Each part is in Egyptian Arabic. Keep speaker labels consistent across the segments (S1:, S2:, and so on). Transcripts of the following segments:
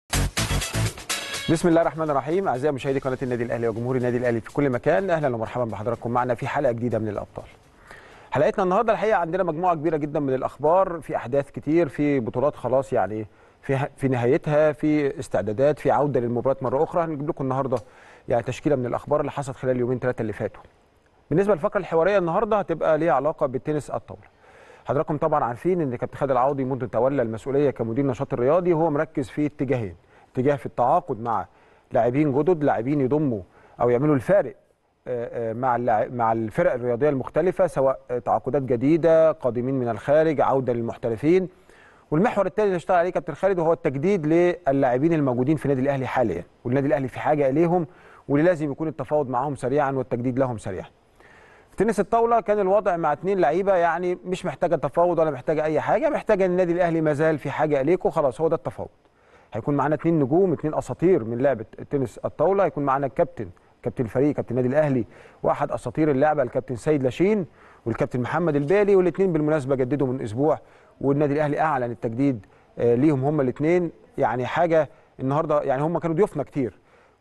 S1: بسم الله الرحمن الرحيم اعزائي مشاهدي قناه النادي الاهلي وجمهور النادي الاهلي في كل مكان اهلا ومرحبا بحضراتكم معنا في حلقه جديده من الابطال حلقتنا النهارده الحقيقه عندنا مجموعه كبيره جدا من الاخبار في احداث كتير في بطولات خلاص يعني في في نهايتها في استعدادات في عوده للمباريات مره اخرى هنجيب لكم النهارده يعني تشكيله من الاخبار اللي حصلت خلال اليومين ثلاثه اللي فاتوا بالنسبه للفقره الحواريه النهارده هتبقى ليها علاقه بالتنس الطاوله حضراتكم طبعا عارفين ان كابتن خالد العوضي منذ تولى المسؤوليه كمدير نشاط الرياضي هو مركز في اتجاهين اتجاه في التعاقد مع لاعبين جدد لاعبين يضموا او يعملوا الفارق مع مع الفرق الرياضيه المختلفه سواء تعاقدات جديده قادمين من الخارج عوده للمحترفين والمحور الثاني اللي اشتغل عليه كابتن خالد وهو التجديد للاعبين الموجودين في النادي الاهلي حاليا والنادي الاهلي في حاجه اليهم واللي لازم يكون التفاوض معاهم سريعا والتجديد لهم سريعا في تنس الطاوله كان الوضع مع اثنين لعيبه يعني مش محتاجه تفاوض ولا محتاجه اي حاجه محتاجه ان النادي الاهلي ما زال في حاجه اليكم خلاص هو ده التفاوض هيكون معانا اثنين نجوم اثنين اساطير من لعبه تنس الطاوله هيكون معانا الكابتن كابتن الفريق كابتن النادي الاهلي واحد اساطير اللعبه الكابتن سيد لاشين والكابتن محمد البالي والاثنين بالمناسبه جددوا من اسبوع والنادي الاهلي اعلن التجديد ليهم هم الاثنين يعني حاجه النهارده يعني هم كانوا ضيوفنا كتير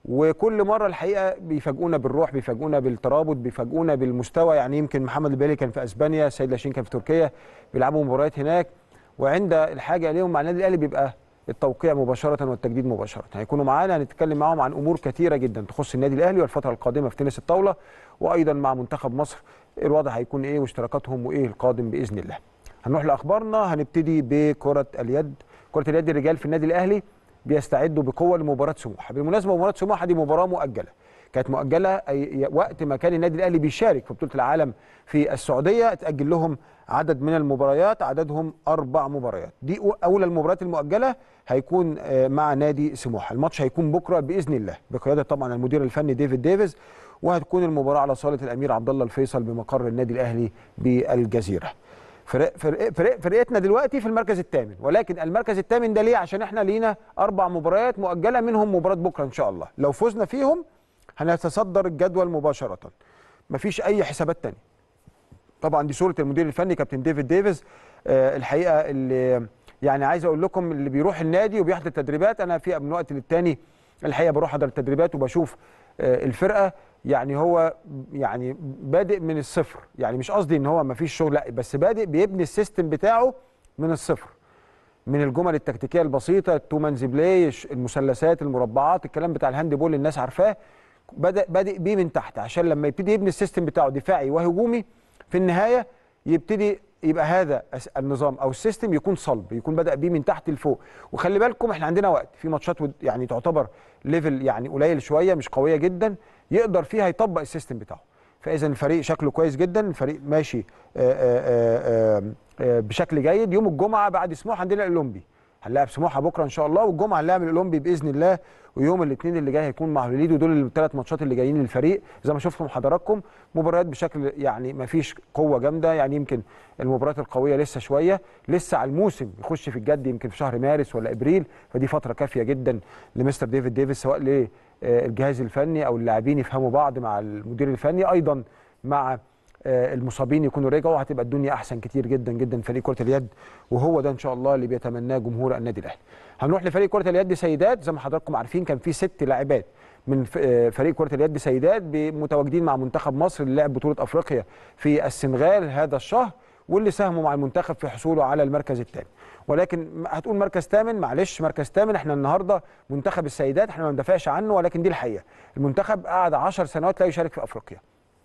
S1: وكل مره الحقيقه بيفاجئونا بالروح بيفاجئونا بالترابط بيفاجئونا بالمستوى يعني يمكن محمد البالي كان في اسبانيا سيد لاشين كان في تركيا بيلعبوا مباريات هناك وعند الحاجه اليهم مع النادي الاهلي بيبقى التوقيع مباشره والتجديد مباشره هيكونوا معانا هنتكلم معاهم عن امور كثيره جدا تخص النادي الاهلي والفتره القادمه في تنس الطاوله وايضا مع منتخب مصر الوضع هيكون ايه واشتراكاتهم وايه القادم باذن الله هنروح لاخبارنا هنبتدي بكره اليد كره اليد الرجال في النادي الاهلي بيستعدوا بقوه لمباراه سموحه بالمناسبه مباراه سموحه دي مباراه مؤجله كانت مؤجله أي وقت ما كان النادي الاهلي بيشارك في بطوله العالم في السعوديه اتاجل لهم عدد من المباريات عددهم اربع مباريات دي اولى المباريات المؤجله هيكون مع نادي سموحه الماتش هيكون بكره باذن الله بقياده طبعا المدير الفني ديفيد ديفيز وهتكون المباراه على صاله الامير عبد الله الفيصل بمقر النادي الاهلي بالجزيره فرق فرق فرق فرقتنا دلوقتي في المركز الثامن ولكن المركز الثامن ده ليه عشان احنا لينا اربع مباريات مؤجله منهم مباراه بكره ان شاء الله لو فزنا فيهم هنتصدر الجدول مباشره مفيش اي حسابات ثانيه طبعا دي صوره المدير الفني كابتن ديفيد ديفيز آه الحقيقه اللي يعني عايز اقول لكم اللي بيروح النادي وبيحضر التدريبات انا في من وقت للتاني الحقيقه بروح احضر التدريبات وبشوف آه الفرقه يعني هو يعني بادئ من الصفر يعني مش قصدي ان هو ما فيش شغل لا بس بادئ بيبني السيستم بتاعه من الصفر من الجمل التكتيكيه البسيطه التومانز بلاي المثلثات المربعات الكلام بتاع الهاند بول الناس عارفاه بدا بادئ بيه من تحت عشان لما يبتدي يبني السيستم بتاعه دفاعي وهجومي في النهايه يبتدي يبقى هذا النظام او السيستم يكون صلب يكون بدا بيه من تحت لفوق وخلي بالكم احنا عندنا وقت في ماتشات يعني تعتبر ليفل يعني قليل شويه مش قويه جدا يقدر فيها يطبق السيستم بتاعه فاذا الفريق شكله كويس جدا الفريق ماشي آآ آآ آآ بشكل جيد يوم الجمعه بعد سموحه عندنا الاولمبي هنلاعب سموحه بكره ان شاء الله والجمعه هنلاعب الاولمبي باذن الله ويوم الاثنين اللي جاي هيكون مع هوليد ودول الثلاث ماتشات اللي جايين للفريق زي ما شفتم حضراتكم مباريات بشكل يعني ما فيش قوه جامده يعني يمكن المباريات القويه لسه شويه لسه على الموسم يخش في الجد يمكن في شهر مارس ولا ابريل فدي فتره كافيه جدا لمستر ديفيد ديفيس سواء للجهاز الفني او اللاعبين يفهموا بعض مع المدير الفني ايضا مع المصابين يكونوا رجعوا هتبقى الدنيا احسن كتير جدا جدا فريق كره اليد وهو ده ان شاء الله اللي بيتمناه جمهور النادي الاهلي. هنروح لفريق كره اليد سيدات زي ما حضراتكم عارفين كان في ست لاعبات من فريق كره اليد سيدات متواجدين مع منتخب مصر اللي لعب بطوله افريقيا في السنغال هذا الشهر واللي ساهموا مع المنتخب في حصوله على المركز الثاني. ولكن هتقول مركز ثامن معلش مركز ثامن احنا النهارده منتخب السيدات احنا ما بندافعش عنه ولكن دي الحقيقه. المنتخب قعد 10 سنوات لا يشارك في افريقيا.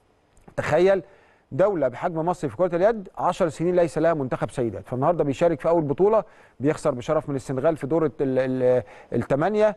S1: تخيل دوله بحجم مصر في كره اليد 10 سنين ليس لها منتخب سيدات فالنهارده بيشارك في اول بطوله بيخسر بشرف من السنغال في دور الثمانيه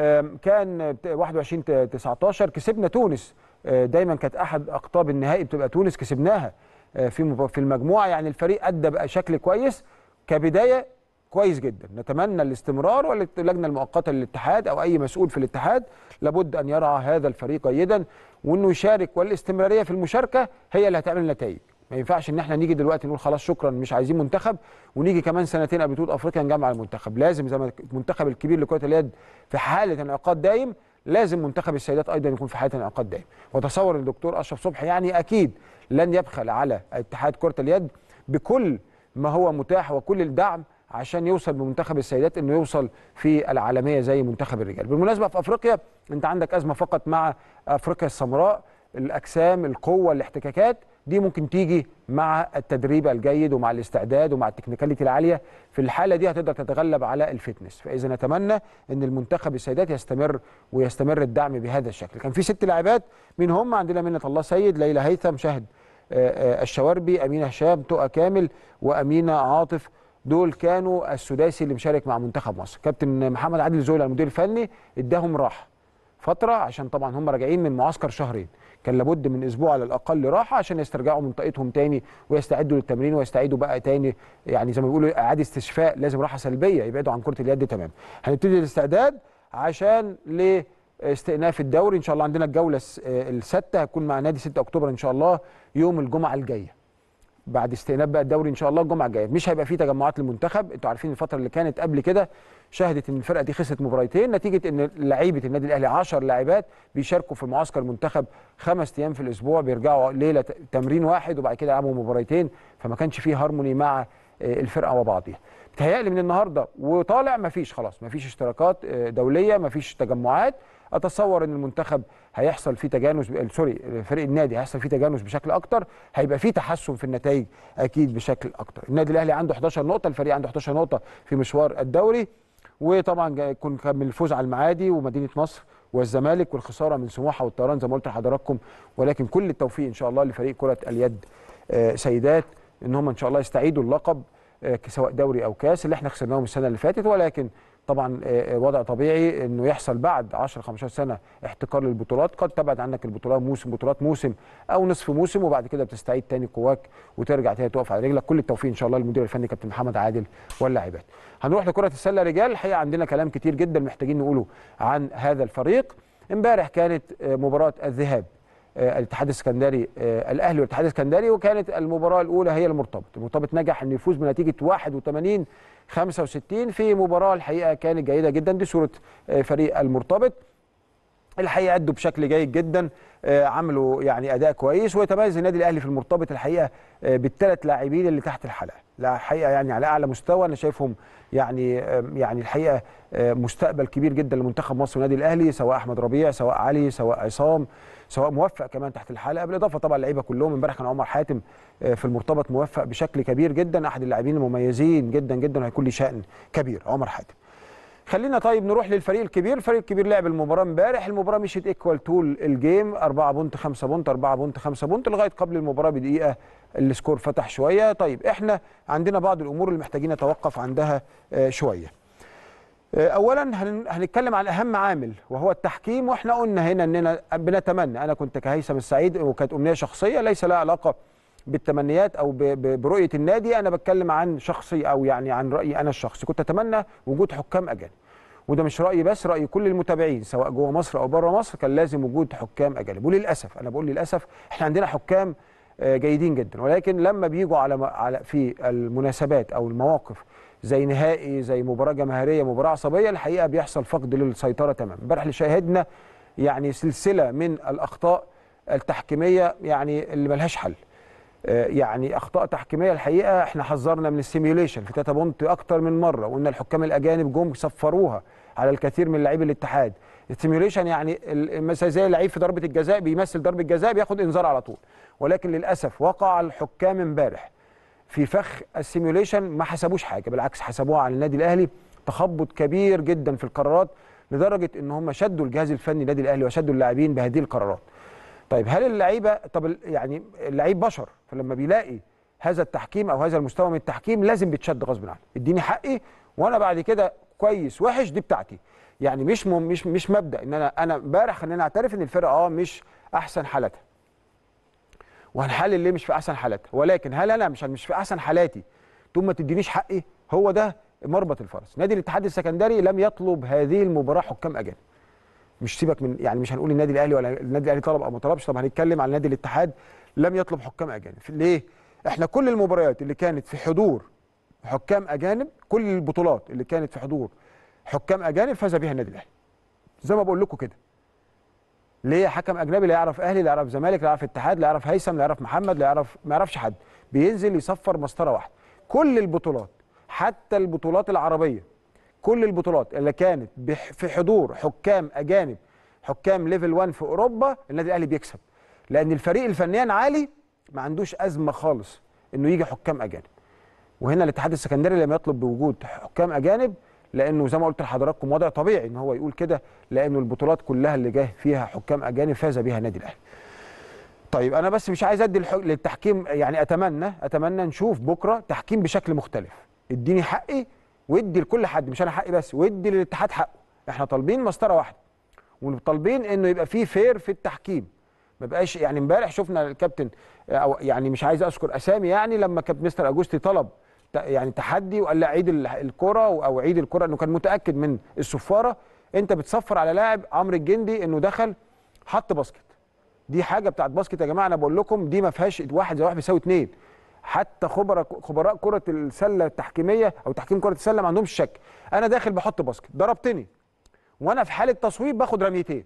S1: كان 21 19 كسبنا تونس دايما كانت احد اقطاب النهائي بتبقى تونس كسبناها في في المجموعه يعني الفريق ادى بشكل كويس كبدايه كويس جدا نتمنى الاستمرار واللجنه المؤقته للاتحاد او اي مسؤول في الاتحاد لابد ان يرعى هذا الفريق جيدا وانه يشارك والاستمراريه في المشاركه هي اللي هتعمل نتائج ما ينفعش ان احنا نيجي دلوقتي نقول خلاص شكرا مش عايزين منتخب ونيجي كمان سنتين قبل بطوله افريقيا نجمع المنتخب لازم زي ما المنتخب الكبير لكره اليد في حاله انعقاد دايم لازم منتخب السيدات ايضا يكون في حاله انعقاد دايم وتصور الدكتور اشرف صبحي يعني اكيد لن يبخل على اتحاد كره اليد بكل ما هو متاح وكل الدعم عشان يوصل بمنتخب السيدات انه يوصل في العالميه زي منتخب الرجال بالمناسبه في افريقيا انت عندك ازمه فقط مع افريقيا السمراء الاجسام القوه الاحتكاكات دي ممكن تيجي مع التدريب الجيد ومع الاستعداد ومع التكنيكاليتي العاليه في الحاله دي هتقدر تتغلب على الفتنس فاذا نتمنى ان المنتخب السيدات يستمر ويستمر الدعم بهذا الشكل كان في ست لاعبات من هم عندنا منة الله سيد ليلى هيثم شهد آه، آه، الشواربي امينه هشام تقى كامل وامينه عاطف دول كانوا السداسي اللي مشارك مع منتخب مصر كابتن محمد عادل زويل المدير الفني اداهم راحه فتره عشان طبعا هم راجعين من معسكر شهرين كان لابد من اسبوع على الاقل راحه عشان يسترجعوا منطقتهم تاني ويستعدوا للتمرين ويستعيدوا بقى تاني يعني زي ما بيقولوا اعاده استشفاء لازم راحه سلبيه يبعدوا عن كره اليد تماما هنبتدي الاستعداد عشان لاستئناف الدوري ان شاء الله عندنا الجوله الس- السادسه هتكون مع نادي 6 اكتوبر ان شاء الله يوم الجمعه الجايه بعد استئناف بقى الدوري ان شاء الله الجمعه الجايه مش هيبقى فيه تجمعات للمنتخب انتوا عارفين الفتره اللي كانت قبل كده شهدت ان الفرقه دي خسرت مباراتين نتيجه ان لعيبه النادي الاهلي 10 لاعبات بيشاركوا في معسكر المنتخب خمس ايام في الاسبوع بيرجعوا ليله ت- تمرين واحد وبعد كده يلعبوا مباراتين فما كانش فيه هارموني مع آه، الفرقه وبعضيها بتهيألي من النهارده وطالع مفيش خلاص مفيش اشتراكات آه، دوليه مفيش تجمعات اتصور ان المنتخب هيحصل فيه تجانس آه، سوري آه، فريق النادي هيحصل فيه تجانس بشكل اكتر هيبقى فيه تحسن في النتائج اكيد بشكل اكتر النادي الاهلي عنده 11 نقطه الفريق عنده 11 نقطه في مشوار الدوري وطبعا جا- كن كان من الفوز على المعادي ومدينه نصر والزمالك والخساره من سموحه والطيران زي ما قلت لحضراتكم ولكن كل التوفيق ان شاء الله لفريق كره اليد آه، سيدات ان هم ان شاء الله يستعيدوا اللقب آه، سواء دوري او كاس اللي احنا خسرناهم السنه اللي فاتت ولكن طبعا آه، آه، وضع طبيعي انه يحصل بعد 10 15 سنه احتكار للبطولات قد تبعد عنك البطولات موسم بطولات موسم او نصف موسم وبعد كده بتستعيد تاني قواك وترجع تاني تقف على رجلك كل التوفيق ان شاء الله للمدير الفني كابتن محمد عادل واللاعبات هنروح لكره السله رجال الحقيقه عندنا كلام كتير جدا محتاجين نقوله عن هذا الفريق امبارح كانت آه، مباراه الذهاب آه، الاتحاد السكندري آه، الاهلي والاتحاد السكندري وكانت المباراه الاولى هي المرتبط المرتبط نجح انه يفوز بنتيجه 81 65 في مباراه الحقيقه كانت جيده جدا دي صوره آه، فريق المرتبط الحقيقه ادوا بشكل جيد جدا آه، عملوا يعني اداء كويس ويتميز النادي الاهلي في المرتبط الحقيقه آه، بالثلاث لاعبين اللي تحت الحلقه لا الحقيقه يعني على اعلى مستوى انا شايفهم يعني آه، يعني الحقيقه آه، مستقبل كبير جدا لمنتخب مصر والنادي الاهلي سواء احمد ربيع سواء علي سواء عصام سواء موفق كمان تحت الحلقه بالاضافه طبعا اللعيبه كلهم امبارح كان عمر حاتم آه، في المرتبط موفق بشكل كبير جدا احد اللاعبين المميزين جدا جدا وهيكون ليه شان كبير عمر حاتم خلينا طيب نروح للفريق الكبير الفريق الكبير لعب المباراه امبارح المباراه مشيت ايكوال طول الجيم 4 بونت 5 بونت 4 بونت 5 بونت لغايه قبل المباراه بدقيقه السكور فتح شويه طيب احنا عندنا بعض الامور اللي محتاجين نتوقف عندها آه، شويه آه، اولا هن- هنتكلم عن اهم عامل وهو التحكيم واحنا قلنا هنا اننا بنتمنى انا كنت كهيثم السعيد وكانت امنيه شخصيه ليس لها علاقه بالتمنيات او ب- ب- برؤيه النادي انا بتكلم عن شخصي او يعني عن رايي انا الشخصي كنت اتمنى وجود حكام اجانب وده مش رايي بس راي كل المتابعين سواء جوه مصر او بره مصر كان لازم وجود حكام اجانب وللاسف انا بقول للاسف احنا عندنا حكام آه، جيدين جدا ولكن لما بيجوا على م- على في المناسبات او المواقف زي نهائي زي مباراه جماهيريه مباراه عصبيه الحقيقه بيحصل فقد للسيطره تماما امبارح اللي شاهدنا يعني سلسله من الاخطاء التحكيميه يعني اللي ملهاش حل آه، يعني اخطاء تحكيميه الحقيقه احنا حذرنا من السيميوليشن في تاتا بونت اكتر من مره وقلنا الحكام الاجانب جم صفروها على الكثير من لاعبي الاتحاد السيميوليشن يعني ال- مثلا زي لعيب في ضربه الجزاء بيمثل ضربه جزاء بياخد انذار على طول ولكن للاسف وقع الحكام امبارح في فخ السيميوليشن ما حسبوش حاجه بالعكس حسبوها على النادي الاهلي تخبط كبير جدا في القرارات لدرجه ان هم شدوا الجهاز الفني النادي الاهلي وشدوا اللاعبين بهذه القرارات طيب هل اللعيبه طب ال- يعني اللعيب بشر فلما بيلاقي هذا التحكيم او هذا المستوى من التحكيم لازم بيتشد غصب عنه اديني حقي وانا بعد كده كويس وحش دي بتاعتي يعني مش م... مش مش مبدا ان انا انا امبارح خلينا نعترف ان الفرقه اه مش احسن حالاتها وهنحلل ليه مش في احسن حالاتها ولكن هل انا مش مش في احسن حالاتي ثم ما تدينيش حقي هو ده مربط الفرس نادي الاتحاد السكندري لم يطلب هذه المباراه حكام اجانب مش سيبك من يعني مش هنقول النادي الاهلي ولا النادي الاهلي طلب او ما طلبش طب هنتكلم عن نادي الاتحاد لم يطلب حكام اجانب ليه احنا كل المباريات اللي كانت في حضور حكام اجانب كل البطولات اللي كانت في حضور حكام اجانب فاز بها النادي الاهلي زي ما بقول لكم كده ليه حكم اجنبي لا يعرف اهلي لا يعرف زمالك لا يعرف اتحاد لا يعرف هيثم لا يعرف محمد لا يعرف ما يعرفش حد بينزل يصفر مسطره واحده كل البطولات حتى البطولات العربيه كل البطولات اللي كانت بح- في حضور حكام اجانب حكام ليفل 1 في اوروبا النادي الاهلي بيكسب لان الفريق الفنيا عالي ما عندوش ازمه خالص انه يجي حكام اجانب وهنا الاتحاد السكندري لم يطلب بوجود حكام اجانب لانه زي ما قلت لحضراتكم وضع طبيعي ان هو يقول كده لانه البطولات كلها اللي جاه فيها حكام اجانب فاز بها النادي الاهلي. طيب انا بس مش عايز ادي الح- للتحكيم يعني اتمنى اتمنى نشوف بكره تحكيم بشكل مختلف. اديني حقي وادي لكل حد مش انا حقي بس وادي للاتحاد حقه. احنا طالبين مسطره واحده وطالبين انه يبقى فيه فير في التحكيم. ما بقاش يعني امبارح شفنا الكابتن او يعني مش عايز اذكر اسامي يعني لما كابتن مستر اجوستي طلب ت- يعني تحدي وقال لا عيد ال- الكره او عيد الكره انه كان متاكد من الصفاره انت بتصفر على لاعب عمرو الجندي انه دخل حط باسكت دي حاجه بتاعت باسكت يا جماعه انا بقول لكم دي ما فيهاش واحد زي واحد بيساوي اتنين حتى خبراء خبراء كره السله التحكيميه او تحكيم كره السله ما عندهمش شك انا داخل بحط باسكت ضربتني وانا في حاله تصويب باخد رميتين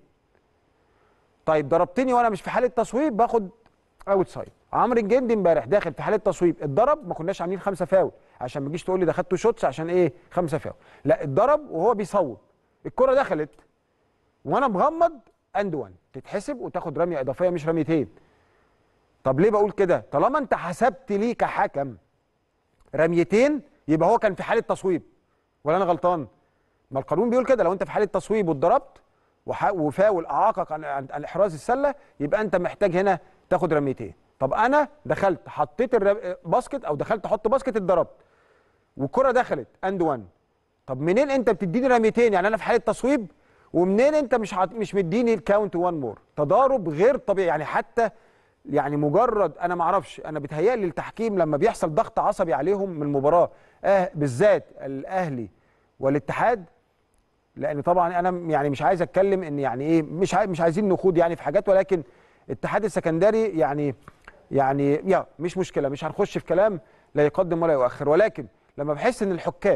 S1: طيب ضربتني وانا مش في حاله تصويب باخد اوت سايد عمرو الجندي امبارح داخل في حاله تصويب اتضرب ما كناش عاملين خمسه فاول عشان ما تجيش تقول لي ده خدته شوتس عشان ايه خمسه فاول لا اتضرب وهو بيصوب الكره دخلت وانا مغمض اند وان تتحسب وتاخد رميه اضافيه مش رميتين طب ليه بقول كده طالما انت حسبت ليه كحكم رميتين يبقى هو كان في حاله تصويب ولا انا غلطان ما القانون بيقول كده لو انت في حاله تصويب واتضربت وح- وفاول اعاقك عن عن عن احراز السله يبقى انت محتاج هنا تاخد رميتين طب انا دخلت حطيت الرم... باسكت او دخلت احط باسكت اتضربت والكره دخلت اند وان طب منين انت بتديني رميتين يعني انا في حاله تصويب ومنين انت مش عط... مش مديني الكاونت وان مور تضارب غير طبيعي يعني حتى يعني مجرد انا ما اعرفش انا بيتهيألي التحكيم لما بيحصل ضغط عصبي عليهم من المباراه آه بالذات الاهلي والاتحاد لان طبعا انا يعني مش عايز اتكلم ان يعني ايه مش عاي... مش عايزين نخوض يعني في حاجات ولكن الاتحاد السكندري يعني يعني يا مش مشكله مش هنخش في كلام لا يقدم ولا يؤخر ولكن لما بحس ان الحكام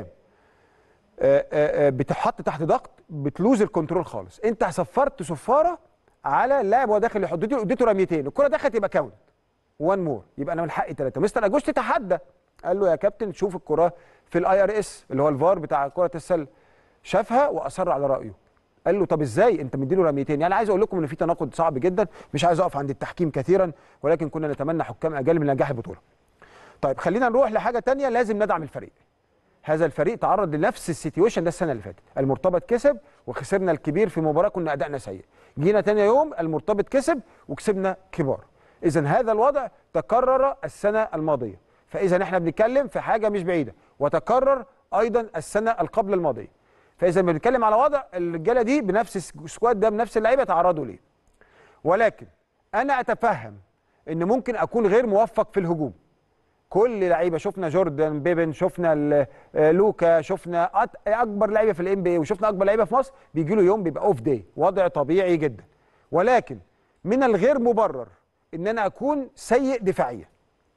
S1: آه، آه، آه، بتحط تحت ضغط بتلوز الكنترول خالص انت صفرت صفاره على اللاعب وهو داخل يحط اديته اديته رميتين الكره دخلت يبقى كاونت وان مور يبقى انا من حقي ثلاثه مستر اجوستي تحدى قال له يا كابتن شوف الكره في الاي ار اس اللي هو الفار بتاع كره السله شافها واصر على رايه قال له طب ازاي انت مديله رميتين يعني عايز اقول لكم ان في تناقض صعب جدا مش عايز اقف عند التحكيم كثيرا ولكن كنا نتمنى حكام اجانب لنجاح البطوله طيب خلينا نروح لحاجه تانية لازم ندعم الفريق هذا الفريق تعرض لنفس السيتويشن ده السنه اللي فاتت المرتبط كسب وخسرنا الكبير في مباراه كنا ادائنا سيء جينا تاني يوم المرتبط كسب وكسبنا كبار اذا هذا الوضع تكرر السنه الماضيه فاذا احنا بنتكلم في حاجه مش بعيده وتكرر ايضا السنه القبل الماضيه فاذا بنتكلم على وضع الرجاله دي بنفس السكواد ده بنفس اللعيبه تعرضوا ليه ولكن انا اتفهم ان ممكن اكون غير موفق في الهجوم كل لعيبه شفنا جوردن بيبن شفنا ال- آه، لوكا شفنا أت- اكبر لعيبه في الام بي وشفنا اكبر لعيبه في مصر بيجي له يوم بيبقى اوف داي وضع طبيعي جدا ولكن من الغير مبرر ان انا اكون سيء دفاعيا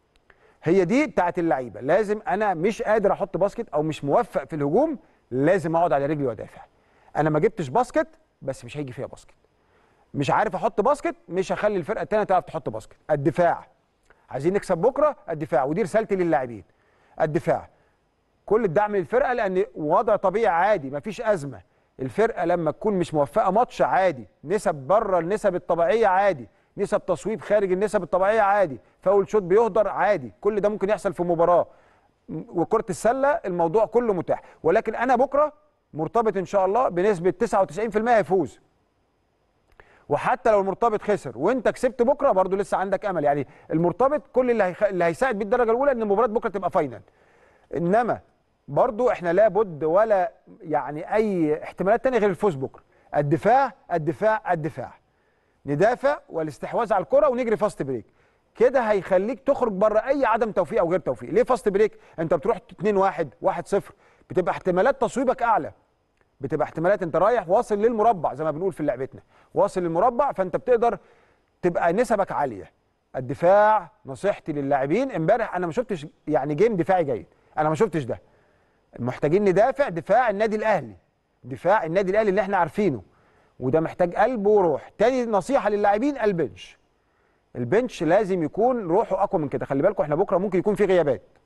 S1: هي دي بتاعت اللعيبه لازم انا مش قادر احط باسكت او مش موفق في الهجوم لازم اقعد على رجلي وادافع انا ما جبتش باسكت بس مش هيجي فيها باسكت مش عارف احط باسكت مش هخلي الفرقه الثانيه تعرف تحط باسكت الدفاع عايزين نكسب بكره الدفاع ودي رسالتي للاعبين الدفاع كل الدعم للفرقه لان وضع طبيعي عادي مفيش ازمه الفرقه لما تكون مش موفقه ماتش عادي نسب بره النسب الطبيعيه عادي نسب تصويب خارج النسب الطبيعيه عادي فاول شوت بيهدر عادي كل ده ممكن يحصل في مباراه م- وكره السله الموضوع كله متاح ولكن انا بكره مرتبط ان شاء الله بنسبه 99% هيفوز وحتى لو المرتبط خسر وانت كسبت بكره برضو لسه عندك امل يعني المرتبط كل اللي هيخ... اللي هيساعد بيه الدرجه الاولى ان مباراه بكره تبقى فاينل انما برضو احنا لابد ولا يعني اي احتمالات تانية غير الفوز بكره الدفاع الدفاع الدفاع ندافع والاستحواذ على الكره ونجري فاست بريك كده هيخليك تخرج بره اي عدم توفيق او غير توفيق ليه فاست بريك انت بتروح 2 1 1 0 بتبقى احتمالات تصويبك اعلى بتبقى احتمالات انت رايح واصل للمربع زي ما بنقول في لعبتنا واصل للمربع فانت بتقدر تبقى نسبك عاليه الدفاع نصيحتي للاعبين امبارح انا ما شفتش يعني جيم دفاعي جيد انا ما شفتش ده محتاجين ندافع دفاع النادي الاهلي دفاع النادي الاهلي اللي احنا عارفينه وده محتاج قلب وروح تاني نصيحه للاعبين البنش البنش لازم يكون روحه اقوى من كده خلي بالكم احنا بكره ممكن يكون في غيابات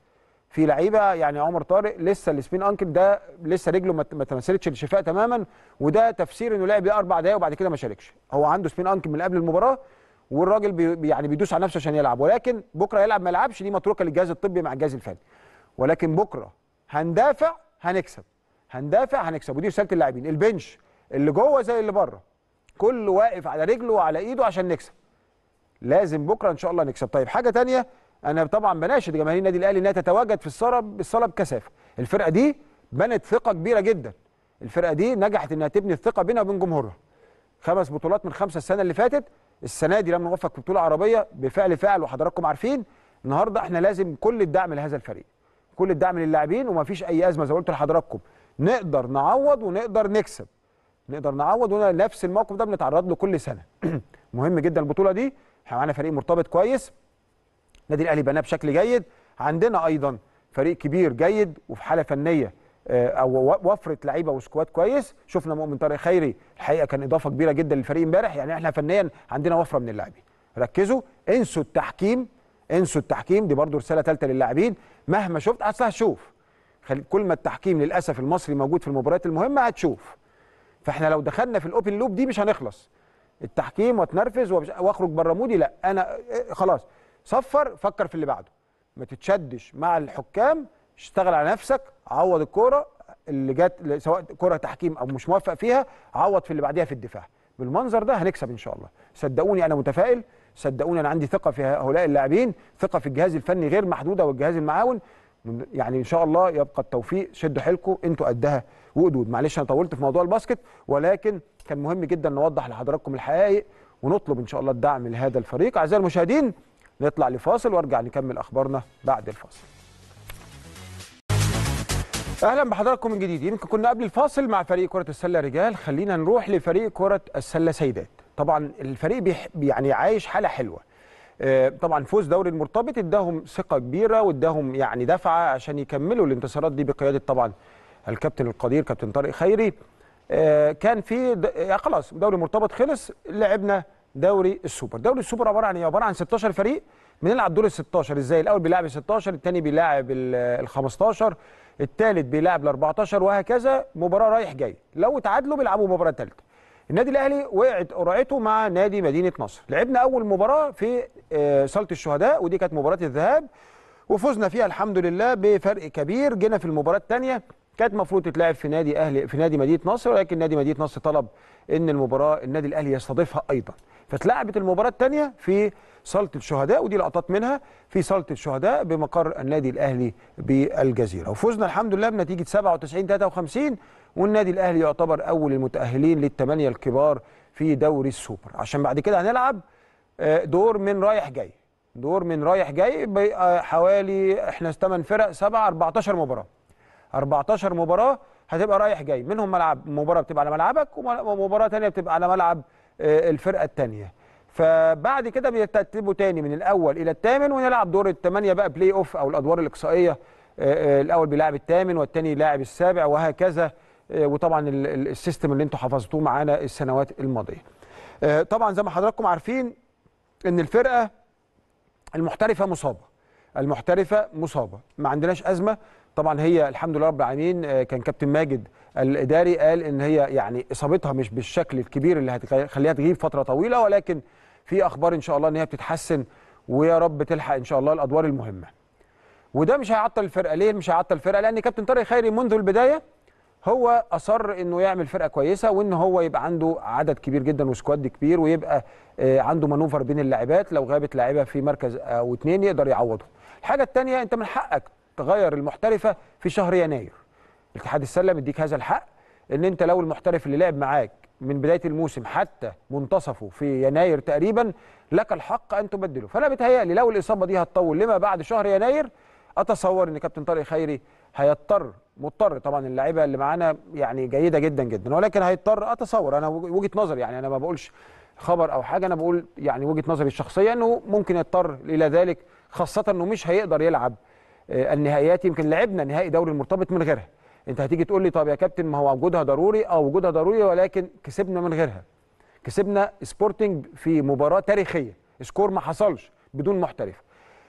S1: في لعيبه يعني عمر طارق لسه السبين انكل ده لسه رجله ما ما تمثلتش الشفاء تماما وده تفسير انه لعب اربع دقائق وبعد كده ما شاركش هو عنده سبين انكل من قبل المباراه والراجل بي بي- يعني بيدوس على نفسه عشان يلعب ولكن بكره يلعب ما يلعبش دي متروكه للجهاز الطبي مع الجهاز الفني ولكن بكره هندافع هنكسب هندافع هنكسب ودي رساله اللاعبين البنش اللي جوه زي اللي بره كله واقف على رجله وعلى ايده عشان نكسب لازم بكره ان شاء الله نكسب طيب حاجه تانية انا طبعا بناشد جماهير النادي الاهلي انها تتواجد في الصاله بالصاله بكثافه الفرقه دي بنت ثقه كبيره جدا الفرقه دي نجحت انها تبني الثقه بينها وبين جمهورها خمس بطولات من خمسه السنه اللي فاتت السنه دي لم نوفق في بطوله عربيه بفعل فاعل وحضراتكم عارفين النهارده احنا لازم كل الدعم لهذا الفريق كل الدعم للاعبين ومفيش اي ازمه زي ما قلت لحضراتكم نقدر نعوض ونقدر نكسب نقدر نعوض ونفس الموقف ده بنتعرض له كل سنه مهم جدا البطوله دي احنا معانا فريق مرتبط كويس النادي الاهلي بناه بشكل جيد عندنا ايضا فريق كبير جيد وفي حاله فنيه آه، او و- وفره لعيبه وسكواد كويس شفنا مؤمن طارق خيري الحقيقه كان اضافه كبيره جدا للفريق امبارح يعني احنا فنيا عندنا وفره من اللاعبين ركزوا انسوا التحكيم انسوا التحكيم دي برضو رساله ثالثه للاعبين مهما شفت اصل هتشوف خل- كل ما التحكيم للاسف المصري موجود في المباريات المهمه هتشوف فاحنا لو دخلنا في الاوبن لوب دي مش هنخلص التحكيم واتنرفز ومش- واخرج بره مودي لا انا إيه، خلاص صفر فكر في اللي بعده ما تتشدش مع الحكام اشتغل على نفسك عوض الكوره اللي جت سواء كره تحكيم او مش موفق فيها عوض في اللي بعديها في الدفاع بالمنظر ده هنكسب ان شاء الله صدقوني انا متفائل صدقوني انا عندي ثقه في هؤلاء اللاعبين ثقه في الجهاز الفني غير محدوده والجهاز المعاون من- يعني ان شاء الله يبقى التوفيق شدوا حيلكم انتوا قدها وقدود معلش انا طولت في موضوع الباسكت ولكن كان مهم جدا نوضح لحضراتكم الحقائق ونطلب ان شاء الله الدعم لهذا الفريق اعزائي المشاهدين نطلع لفاصل وارجع نكمل اخبارنا بعد الفاصل اهلا بحضراتكم من جديد يمكن كنا قبل الفاصل مع فريق كره السله رجال خلينا نروح لفريق كره السله سيدات طبعا الفريق بيح يعني عايش حاله حلوه آه، طبعا فوز دوري المرتبط اداهم ثقه كبيره واداهم يعني دفعه عشان يكملوا الانتصارات دي بقياده طبعا الكابتن القدير كابتن طارق خيري آه، كان في د- آه، خلاص دوري مرتبط خلص لعبنا دوري السوبر دوري السوبر عباره عن ايه عباره عن 16 فريق بنلعب دور ال 16 ازاي الاول بيلعب ال 16 الثاني بيلاعب ال 15 الثالث بيلاعب ال 14 وهكذا مباراه رايح جاي لو تعادلوا بيلعبوا مباراه ثالثه النادي الاهلي وقعت قرعته مع نادي مدينه نصر لعبنا اول مباراه في آه، صاله الشهداء ودي كانت مباراه الذهاب وفزنا فيها الحمد لله بفرق كبير جينا في المباراه الثانيه كانت المفروض تتلعب في نادي اهلي في نادي مدينه نصر ولكن نادي مدينه نصر طلب ان المباراه النادي الاهلي يستضيفها ايضا فاتلعبت المباراه الثانيه في صاله الشهداء ودي لقطات منها في صاله الشهداء بمقر النادي الاهلي بالجزيره وفزنا الحمد لله بنتيجه 97 53 والنادي الاهلي يعتبر اول المتاهلين للثمانيه الكبار في دوري السوبر عشان بعد كده هنلعب آه، دور من رايح جاي دور من رايح جاي بيبقى حوالي احنا 8 فرق 7 14 مباراه 14 مباراه هتبقى رايح جاي منهم ملعب مباراه بتبقى على ملعبك وم- ومباراه ثانيه بتبقى على ملعب آه، الفرقه الثانيه فبعد كده بيرتبوا تاني من الاول الى الثامن ونلعب دور الثمانيه بقى بلاي اوف او الادوار الاقصائيه آه، آه، الاول بيلاعب الثامن والثاني يلاعب السابع وهكذا آه، وطبعا ال- ال- السيستم اللي انتم حفظتوه معانا السنوات الماضيه آه، طبعا زي ما حضراتكم عارفين ان الفرقه المحترفه مصابه المحترفه مصابه ما عندناش ازمه طبعا هي الحمد لله رب العالمين آه، كان كابتن ماجد الاداري قال ان هي يعني اصابتها مش بالشكل الكبير اللي هتخليها تغيب فتره طويله ولكن في اخبار ان شاء الله ان هي بتتحسن ويا رب تلحق ان شاء الله الادوار المهمه وده مش هيعطل الفرقه ليه مش هيعطل الفرقه لان كابتن طارق خيري منذ البدايه هو اصر انه يعمل فرقه كويسه وان هو يبقى عنده عدد كبير جدا وسكواد كبير ويبقى آه، عنده مانوفر بين اللاعبات لو غابت لاعيبه في مركز او اتنين يقدر يعوضهم. الحاجه الثانيه انت من حقك تغير المحترفه في شهر يناير. الاتحاد السله مديك هذا الحق ان انت لو المحترف اللي لعب معاك من بدايه الموسم حتى منتصفه في يناير تقريبا لك الحق ان تبدله فانا بيتهيألي لو الاصابه دي هتطول لما بعد شهر يناير اتصور ان كابتن طارق خيري هيضطر مضطر طبعا اللعيبه اللي معانا يعني جيده جدا جدا ولكن هيضطر اتصور انا وجهه نظري يعني انا ما بقولش خبر او حاجه انا بقول يعني وجهه نظري الشخصيه انه ممكن يضطر الى ذلك خاصه انه مش هيقدر يلعب آه، النهائيات يمكن لعبنا نهائي دوري المرتبط من غيرها انت هتيجي تقول لي طب يا كابتن ما هو وجودها ضروري اه وجودها ضروري ولكن كسبنا من غيرها كسبنا سبورتنج في مباراه تاريخيه سكور ما حصلش بدون محترف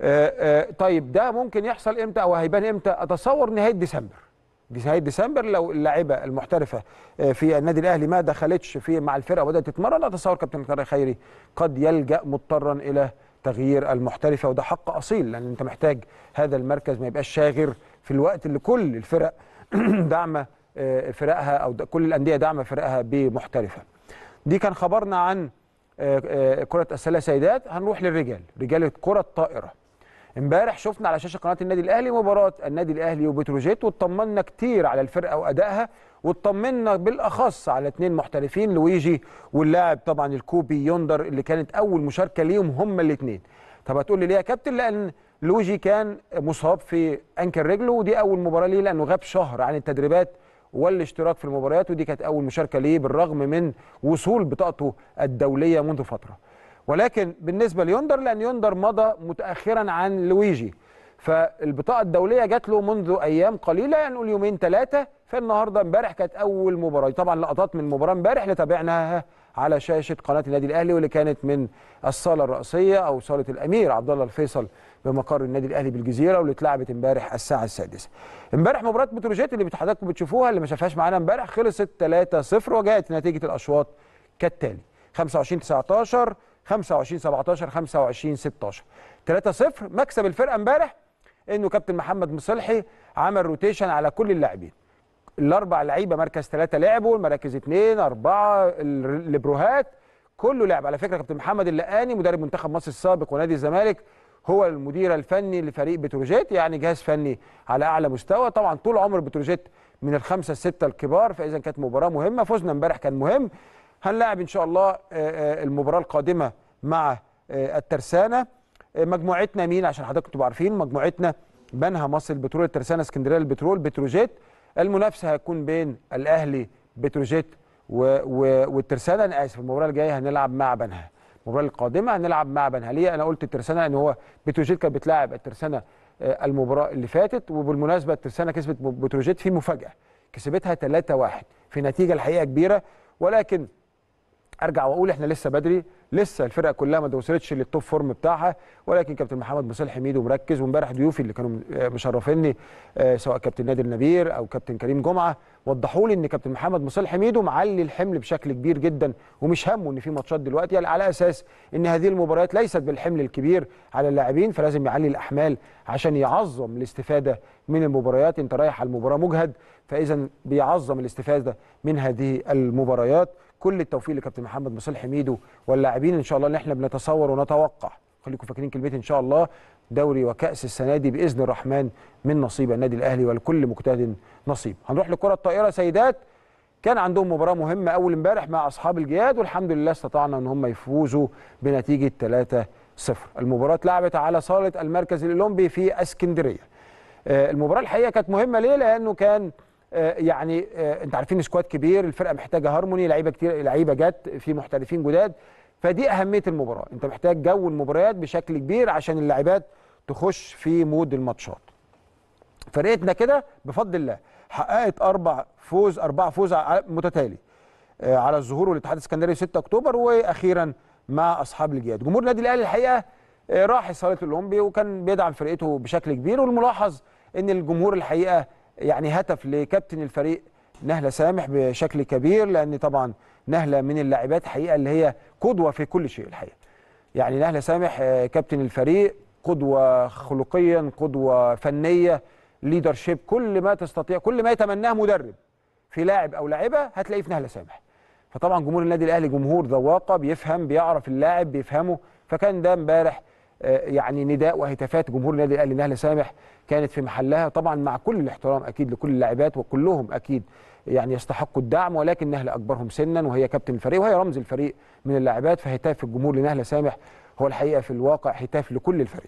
S1: آه، آه، طيب ده ممكن يحصل امتى او هيبان امتى اتصور نهايه ديسمبر نهايه ديسمبر لو اللاعيبه المحترفه آه، في النادي الاهلي ما دخلتش في مع الفرقه وبدات تتمرن اتصور كابتن طارق خيري قد يلجا مضطرا الى تغيير المحترفه وده حق اصيل لان انت محتاج هذا المركز ما يبقاش شاغر في الوقت اللي كل الفرق داعمه آه، فرقها او د- كل الانديه داعمه فرقها بمحترفه. دي كان خبرنا عن آه، آه، كره السله سيدات هنروح للرجال رجال كره الطائره. امبارح شفنا على شاشه قناه النادي الاهلي مباراه النادي الاهلي وبتروجيت واطمنا كتير على الفرقه وادائها واطمنا بالاخص على اثنين محترفين لويجي واللاعب طبعا الكوبي يوندر اللي كانت اول مشاركه ليهم هما الاثنين طب هتقول لي ليه يا كابتن لان لويجي كان مصاب في انكل رجله ودي اول مباراه ليه لانه غاب شهر عن التدريبات والاشتراك في المباريات ودي كانت اول مشاركه ليه بالرغم من وصول بطاقته الدوليه منذ فتره ولكن بالنسبه ليوندر لان يوندر مضى متاخرا عن لويجي فالبطاقه الدوليه جات له منذ ايام قليله يعني نقول يومين ثلاثه فالنهارده امبارح كانت اول مباراه طبعا لقطات من المباراه امبارح اللي تابعناها على شاشه قناه النادي الاهلي واللي كانت من الصاله الرئيسيه او صاله الامير عبد الله الفيصل بمقر النادي الاهلي بالجزيره واللي اتلعبت امبارح الساعه السادسه. امبارح مباراه بتروجيت اللي حضراتكم بتشوفوها اللي ما شافهاش معانا امبارح خلصت 3-0 وجاءت نتيجه الاشواط كالتالي 25 19 25 17 25 16 3-0 مكسب الفرقه امبارح انه كابتن محمد مصلحي عمل روتيشن على كل اللاعبين الاربع لعيبه مركز ثلاثه لعبوا المراكز اثنين اربعه الليبروهات كله لعب على فكره كابتن محمد اللقاني مدرب منتخب مصر السابق ونادي الزمالك هو المدير الفني لفريق بتروجيت يعني جهاز فني على اعلى مستوى طبعا طول عمر بتروجيت من الخمسه السته الكبار فاذا كانت مباراه مهمه فوزنا امبارح كان مهم هنلاعب ان شاء الله آه، آه، المباراه القادمه مع آه، الترسانه آه، مجموعتنا مين عشان حضراتكم تبقوا عارفين مجموعتنا بنها مصر البترول الترسانه اسكندريه البترول بتروجيت المنافسه هتكون بين الاهلي بتروجيت و... و... والترسانه انا اسف المباراه الجايه هنلعب مع بنها المباراه القادمه هنلعب مع بنها ليه انا قلت الترسانه لان هو بتروجيت كانت بتلاعب الترسانه آه، المباراه اللي فاتت وبالمناسبه الترسانه كسبت بتروجيت في مفاجاه كسبتها 3-1 في نتيجه الحقيقه كبيره ولكن ارجع واقول احنا لسه بدري لسه الفرقه كلها ما وصلتش للتوب فورم بتاعها ولكن كابتن محمد مصالح حميد ومركز وامبارح ضيوفي اللي كانوا آه، مشرفيني آه، سواء كابتن نادر نبير او كابتن كريم جمعه وضحوا لي ان كابتن محمد مصالح حميد معلي الحمل بشكل كبير جدا ومش همه ان في ماتشات دلوقتي يعني على اساس ان هذه المباريات ليست بالحمل الكبير على اللاعبين فلازم يعلي الاحمال عشان يعظم الاستفاده من المباريات انت رايح على المباراه مجهد فاذا بيعظم الاستفاده من هذه المباريات كل التوفيق لكابتن محمد مصالح حميدو واللاعبين ان شاء الله ان احنا بنتصور ونتوقع خليكم فاكرين كلمتي ان شاء الله دوري وكاس السنه دي باذن الرحمن من نصيب النادي الاهلي ولكل مجتهد نصيب هنروح لكره الطائره سيدات كان عندهم مباراه مهمه اول امبارح مع اصحاب الجياد والحمد لله استطعنا ان هم يفوزوا بنتيجه 3-0 المباراه اتلعبت على صاله المركز الاولمبي في اسكندريه آه، المباراه الحقيقه كانت مهمه ليه لانه كان آه، يعني آه، انت عارفين سكواد كبير الفرقه محتاجه هارموني لعيبه كتير لعيبه جت في محترفين جداد فدي اهميه المباراه انت محتاج جو المباريات بشكل كبير عشان اللاعبات تخش في مود الماتشات فرقتنا كده بفضل الله حققت اربع فوز اربع فوز ع- متتالي آه، على الظهور والاتحاد السكندري 6 اكتوبر واخيرا مع اصحاب الجياد جمهور النادي الاهلي الحقيقه آه، راح صاله الاولمبي وكان بيدعم فرقته بشكل كبير والملاحظ ان الجمهور الحقيقه يعني هتف لكابتن الفريق نهله سامح بشكل كبير لان طبعا نهله من اللاعبات حقيقه اللي هي قدوه في كل شيء الحقيقه يعني نهله سامح آه، كابتن الفريق قدوه خلقيا قدوه فنيه ليدرشيب كل ما تستطيع كل ما يتمناه مدرب في لاعب او لاعبه هتلاقيه في نهله سامح فطبعا جمهور النادي الاهلي جمهور ذواقه بيفهم بيعرف اللاعب بيفهمه فكان ده امبارح آه، يعني نداء وهتافات جمهور النادي الاهلي نهله سامح كانت في محلها طبعا مع كل الاحترام اكيد لكل اللاعبات وكلهم اكيد يعني يستحقوا الدعم ولكن نهله اكبرهم سنا وهي كابتن الفريق وهي رمز الفريق من اللاعبات فهتاف الجمهور لنهله سامح هو الحقيقه في الواقع هتاف لكل الفريق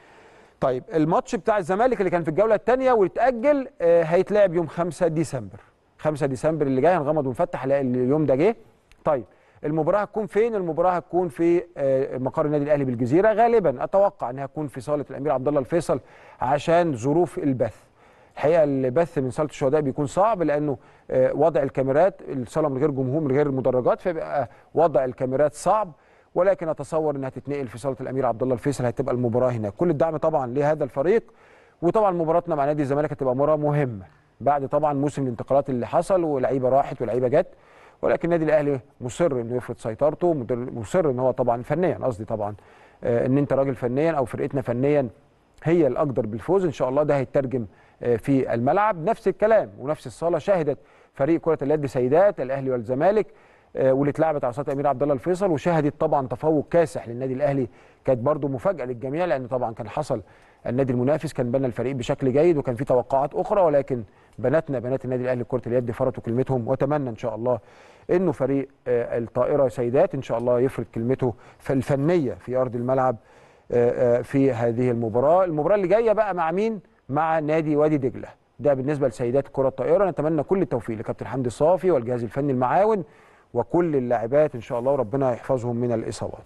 S1: طيب الماتش بتاع الزمالك اللي كان في الجوله الثانيه واتاجل آه، هيتلعب يوم 5 ديسمبر 5 ديسمبر اللي جاي هنغمض ونفتح هلاقي اليوم ده جه طيب المباراه هتكون فين المباراه هتكون في آه، مقر النادي الاهلي بالجزيره غالبا اتوقع انها تكون في صاله الامير عبد الله الفيصل عشان ظروف البث الحقيقه البث من صاله الشهداء بيكون صعب لانه آه، وضع الكاميرات الصاله من غير جمهور من غير مدرجات فبيبقى وضع الكاميرات صعب ولكن اتصور انها تتنقل في صاله الامير عبد الله الفيصل هتبقى المباراه هناك كل الدعم طبعا لهذا الفريق وطبعا مباراتنا مع نادي الزمالك هتبقى مباراه مهمه بعد طبعا موسم الانتقالات اللي حصل ولعيبه راحت ولعيبه جت ولكن النادي الاهلي مصر انه يفرض سيطرته مدر- مصر ان هو طبعا فنيا قصدي طبعا آه، ان انت راجل فنيا او فرقتنا فنيا هي الاقدر بالفوز ان شاء الله ده هيترجم آه، في الملعب نفس الكلام ونفس الصاله شهدت فريق كره اليد سيدات الاهلي والزمالك آه، واللي اتلعبت على صاله امير عبد الله الفيصل وشهدت طبعا تفوق كاسح للنادي الاهلي كانت برضو مفاجاه للجميع لان طبعا كان حصل النادي المنافس كان بنى الفريق بشكل جيد وكان في توقعات اخرى ولكن بناتنا بنات النادي الاهلي كره اليد فرطوا كلمتهم واتمنى ان شاء الله انه فريق آه، الطائره سيدات ان شاء الله يفرض كلمته في الفنيه في ارض الملعب آه، آه، في هذه المباراه المباراه اللي جايه بقى مع مين مع نادي وادي دجله ده بالنسبه لسيدات كره الطائره نتمنى كل التوفيق لكابتن حمدي صافي والجهاز الفني المعاون وكل اللاعبات ان شاء الله وربنا يحفظهم من الاصابات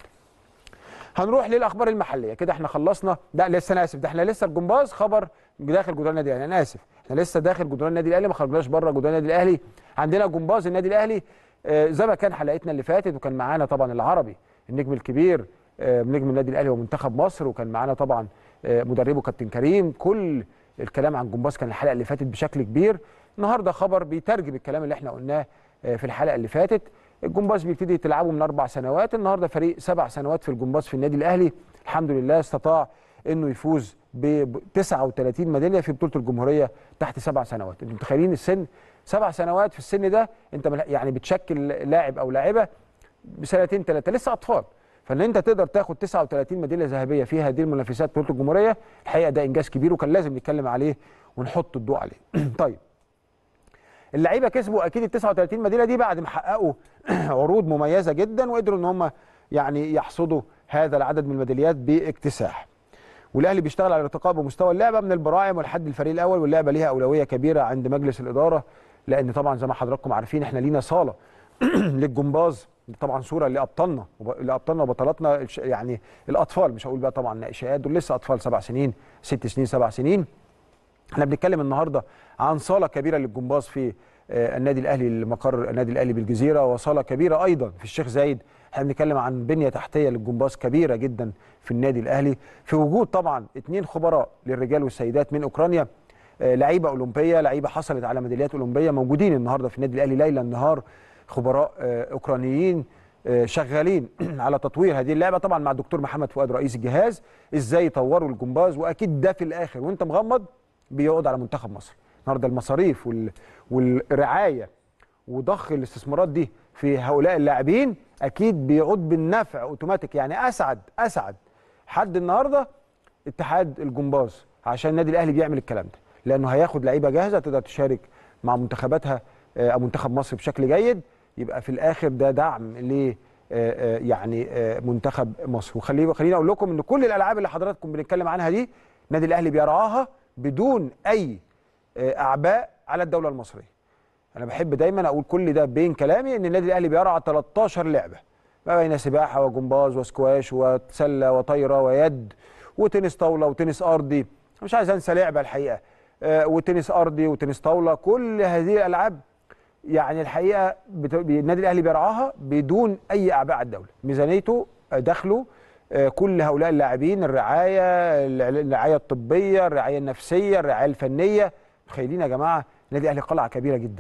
S1: هنروح للاخبار المحليه كده احنا خلصنا لا لسه انا اسف ده احنا لسه الجمباز خبر داخل جدران النادي الاهلي انا اسف احنا لسه داخل جدران النادي الاهلي ما خرجناش بره جدران النادي الاهلي عندنا جمباز النادي الاهلي آه، زي ما كان حلقتنا اللي فاتت وكان معانا طبعا العربي النجم الكبير آه، نجم النادي الاهلي ومنتخب مصر وكان معانا طبعا آه، مدربه كابتن كريم كل الكلام عن جمباز كان الحلقه اللي فاتت بشكل كبير النهارده خبر بيترجم الكلام اللي احنا قلناه آه، في الحلقه اللي فاتت الجمباز بيبتدي تلعبه من اربع سنوات النهارده فريق سبع سنوات في الجمباز في النادي الاهلي الحمد لله استطاع انه يفوز ب 39 ميداليه في بطوله الجمهوريه تحت سبع سنوات انتوا متخيلين السن سبع سنوات في السن ده انت مل- يعني بتشكل لاعب او لاعبه بسنتين ثلاثه لسه اطفال فان انت تقدر تاخد 39 ميداليه ذهبيه في هذه المنافسات بطوله الجمهوريه الحقيقه ده انجاز كبير وكان لازم نتكلم عليه ونحط الضوء عليه طيب اللعيبه كسبوا اكيد ال 39 ميداليه دي بعد ما حققوا عروض مميزه جدا وقدروا ان هم يعني يحصدوا هذا العدد من الميداليات باكتساح والاهلي بيشتغل على ارتقاء بمستوى اللعبه من البراعم ولحد الفريق الاول واللعبه ليها اولويه كبيره عند مجلس الاداره لان طبعا زي ما حضراتكم عارفين احنا لينا صاله للجمباز دي طبعا صوره لابطالنا وب- لابطالنا وبطلاتنا الش- يعني الاطفال مش هقول بقى طبعا ناشئات دول لسه اطفال سبع سنين ست سنين سبع سنين احنا بنتكلم النهارده عن صاله كبيره للجمباز في آه، النادي الاهلي مقر النادي الاهلي بالجزيره وصاله كبيره ايضا في الشيخ زايد احنا بنتكلم عن بنيه تحتيه للجمباز كبيره جدا في النادي الاهلي في وجود طبعا اثنين خبراء للرجال والسيدات من اوكرانيا آه، لعيبه اولمبيه لعيبه حصلت على ميداليات اولمبيه موجودين النهارده في النادي الاهلي ليلا نهار خبراء آه، اوكرانيين آه، شغالين على تطوير هذه اللعبه طبعا مع الدكتور محمد فؤاد رئيس الجهاز ازاي يطوروا الجمباز واكيد ده في الاخر وانت مغمض بيقعد على منتخب مصر النهارده المصاريف وال... والرعايه وضخ الاستثمارات دي في هؤلاء اللاعبين اكيد بيعود بالنفع اوتوماتيك يعني اسعد اسعد حد النهارده اتحاد الجمباز عشان النادي الاهلي بيعمل الكلام ده لانه هياخد لعيبه جاهزه تقدر تشارك مع منتخباتها آه، او منتخب مصر بشكل جيد يبقى في الاخر ده دعم ل آه، آه، يعني آه، منتخب مصر وخليني خليني اقول لكم ان كل الالعاب اللي حضراتكم بنتكلم عنها دي النادي الاهلي بيرعاها بدون اي آه، اعباء على الدوله المصريه انا بحب دايما اقول كل ده بين كلامي ان النادي الاهلي بيرعى 13 لعبه ما بين سباحه وجمباز وسكواش وسله وطايره ويد وتنس طاوله وتنس ارضي مش عايز انسى لعبه الحقيقه آه، وتنس ارضي وتنس طاوله كل هذه الالعاب يعني الحقيقه بت... النادي الاهلي بيرعاها بدون اي اعباء على الدوله ميزانيته آه، دخله آه، كل هؤلاء اللاعبين الرعايه الع- الرعايه الطبيه الرعايه النفسيه الرعايه الفنيه متخيلين يا جماعه النادي الاهلي قلعه كبيره جدا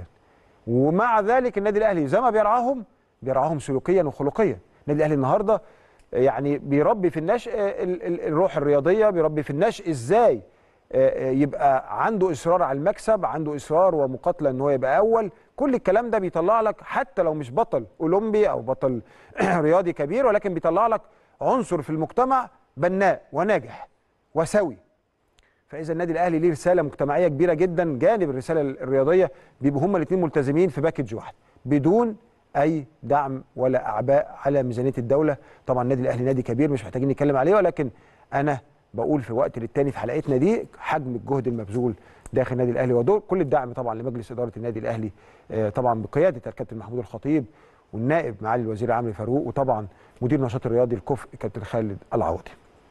S1: ومع ذلك النادي الاهلي زي ما بيرعاهم بيرعاهم سلوكيا وخلقيا النادي الاهلي النهارده يعني بيربي في النشء ال- ال- الروح الرياضيه بيربي في النشء ازاي آه، آه، يبقى عنده اصرار على المكسب عنده اصرار ومقاتله ان هو يبقى اول كل الكلام ده بيطلع لك حتى لو مش بطل اولمبي او بطل رياضي كبير ولكن بيطلع لك عنصر في المجتمع بناء وناجح وسوي فاذا النادي الاهلي ليه رساله مجتمعيه كبيره جدا جانب الرساله الرياضيه بيبقوا هما الاثنين ملتزمين في باكج واحد بدون اي دعم ولا اعباء على ميزانيه الدوله طبعا النادي الاهلي نادي كبير مش محتاجين نتكلم عليه ولكن انا بقول في وقت للتاني في حلقتنا دي حجم الجهد المبذول داخل النادي الاهلي ودور كل الدعم طبعا لمجلس اداره النادي الاهلي آه، طبعا بقياده الكابتن محمود الخطيب والنائب معالي الوزير عمرو فاروق وطبعا مدير النشاط الرياضي الكفء كابتن خالد العوضي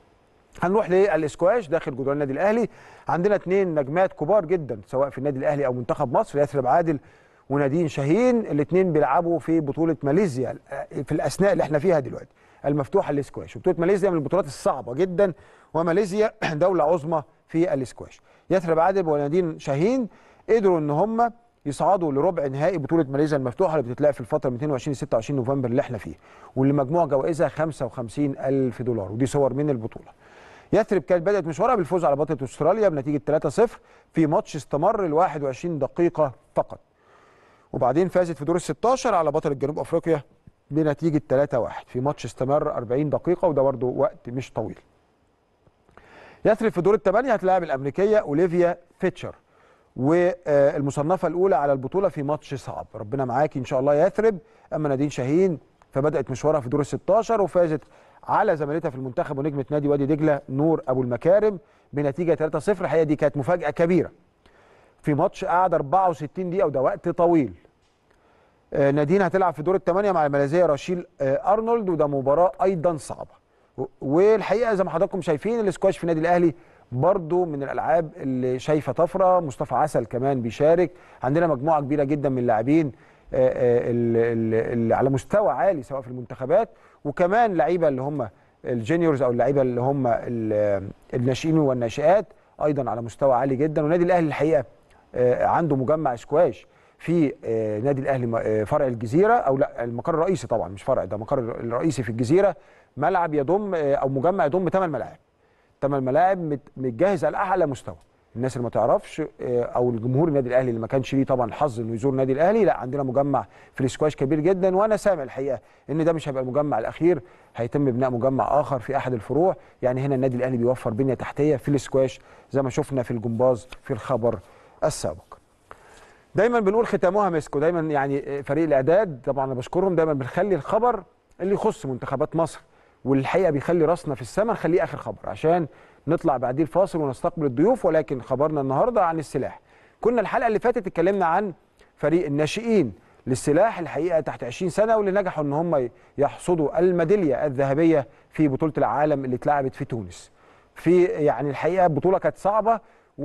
S1: هنروح للاسكواش داخل جدران النادي الاهلي عندنا اثنين نجمات كبار جدا سواء في النادي الاهلي او منتخب مصر ياسر عادل ونادين شاهين الاثنين بيلعبوا في بطوله ماليزيا في الاثناء اللي احنا فيها دلوقتي المفتوحه للسكواش وبطوله ماليزيا من البطولات الصعبه جدا وماليزيا دوله عظمى في السكواش يثرب عادل ونادين شاهين قدروا ان هم يصعدوا لربع نهائي بطوله ماليزيا المفتوحه اللي بتتلعب في الفتره من 22 ل 26 نوفمبر اللي احنا فيه واللي مجموع جوائزها 55 الف دولار ودي صور من البطوله يثرب كانت بدات مشوارها بالفوز على بطله استراليا بنتيجه 3-0 في ماتش استمر ل 21 دقيقه فقط وبعدين فازت في دور ال 16 على بطل جنوب افريقيا بنتيجه 3-1 في ماتش استمر 40 دقيقه وده برده وقت مش طويل يثرب في دور الثمانيه هتلاعب الامريكيه اوليفيا فيتشر والمصنفه الاولى على البطوله في ماتش صعب ربنا معاكي ان شاء الله يثرب اما نادين شاهين فبدات مشوارها في دور ال 16 وفازت على زميلتها في المنتخب ونجمه نادي وادي دجله نور ابو المكارم بنتيجه 3-0 الحقيقه دي كانت مفاجاه كبيره في ماتش قعد 64 دقيقه وده وقت طويل آه نادين هتلعب في دور الثمانيه مع الماليزيه راشيل آه ارنولد وده مباراه ايضا صعبه والحقيقه زي ما حضراتكم شايفين الاسكواش في النادي الاهلي برضو من الالعاب اللي شايفه طفره مصطفى عسل كمان بيشارك عندنا مجموعه كبيره جدا من اللاعبين اللي على مستوى عالي سواء في المنتخبات وكمان لعيبه اللي هم الجينيورز او اللعيبه اللي هم الناشئين والناشئات ايضا على مستوى عالي جدا والنادي الاهلي الحقيقه عنده مجمع سكواش في نادي الاهلي فرع الجزيره او لا المقر الرئيسي طبعا مش فرع ده مقر الرئيسي في الجزيره ملعب يضم او مجمع يضم 8 ملاعب 8 ملاعب متجهز على اعلى مستوى الناس اللي ما تعرفش او الجمهور النادي الاهلي اللي ما كانش ليه طبعا الحظ انه يزور النادي الاهلي لا عندنا مجمع في الاسكواش كبير جدا وانا سامع الحقيقه ان ده مش هيبقى المجمع الاخير هيتم بناء مجمع اخر في احد الفروع يعني هنا النادي الاهلي بيوفر بنيه تحتيه في الاسكواش زي ما شفنا في الجمباز في الخبر السابق دايما بنقول ختامها مسك ودايما يعني فريق الاعداد طبعا انا بشكرهم دايما بنخلي الخبر اللي يخص منتخبات مصر والحقيقه بيخلي راسنا في السماء نخليه اخر خبر عشان نطلع بعديه الفاصل ونستقبل الضيوف ولكن خبرنا النهارده عن السلاح كنا الحلقه اللي فاتت اتكلمنا عن فريق الناشئين للسلاح الحقيقه تحت 20 سنه واللي نجحوا ان هم يحصدوا الميداليه الذهبيه في بطوله العالم اللي اتلعبت في تونس في يعني الحقيقه بطوله كانت صعبه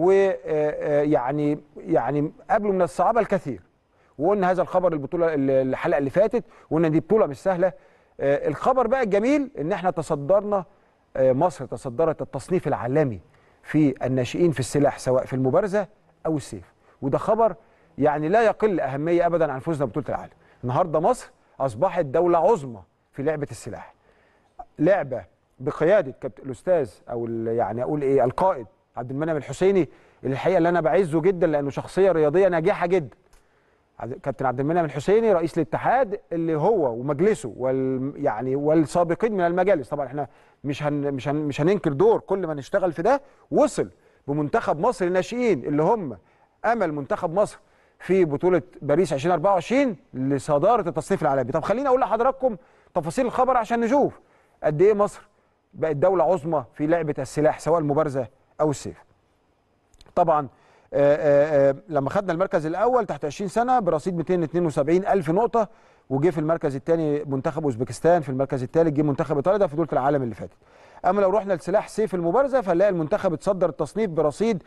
S1: ويعني يعني قبلوا من الصعوبه الكثير وقلنا هذا الخبر البطوله الحلقه اللي فاتت وقلنا دي بطوله مش سهله الخبر بقى الجميل ان احنا تصدرنا مصر تصدرت التصنيف العالمي في الناشئين في السلاح سواء في المبارزه او السيف وده خبر يعني لا يقل اهميه ابدا عن فوزنا ببطوله العالم النهارده مصر اصبحت دوله عظمى في لعبه السلاح لعبه بقياده الاستاذ او يعني اقول ايه القائد عبد المنعم الحسيني اللي الحقيقه اللي انا بعزه جدا لانه شخصيه رياضيه ناجحه جدا كابتن عبد المنعم الحسيني رئيس الاتحاد اللي هو ومجلسه وال يعني والسابقين من المجالس طبعا احنا مش هن مش هن مش هننكر دور كل ما نشتغل في ده وصل بمنتخب مصر الناشئين اللي هم امل منتخب مصر في بطوله باريس 2024 لصداره التصنيف العالمي طب خليني اقول لحضراتكم تفاصيل الخبر عشان نشوف قد ايه مصر بقت دوله عظمى في لعبه السلاح سواء المبارزه او السيف طبعا آآ آآ لما خدنا المركز الاول تحت 20 سنه برصيد 272 الف نقطه وجه في المركز الثاني منتخب اوزبكستان في المركز الثالث جه منتخب ايطاليا ده في بطوله العالم اللي فاتت اما لو رحنا لسلاح سيف المبارزه فنلاقي المنتخب اتصدر التصنيف برصيد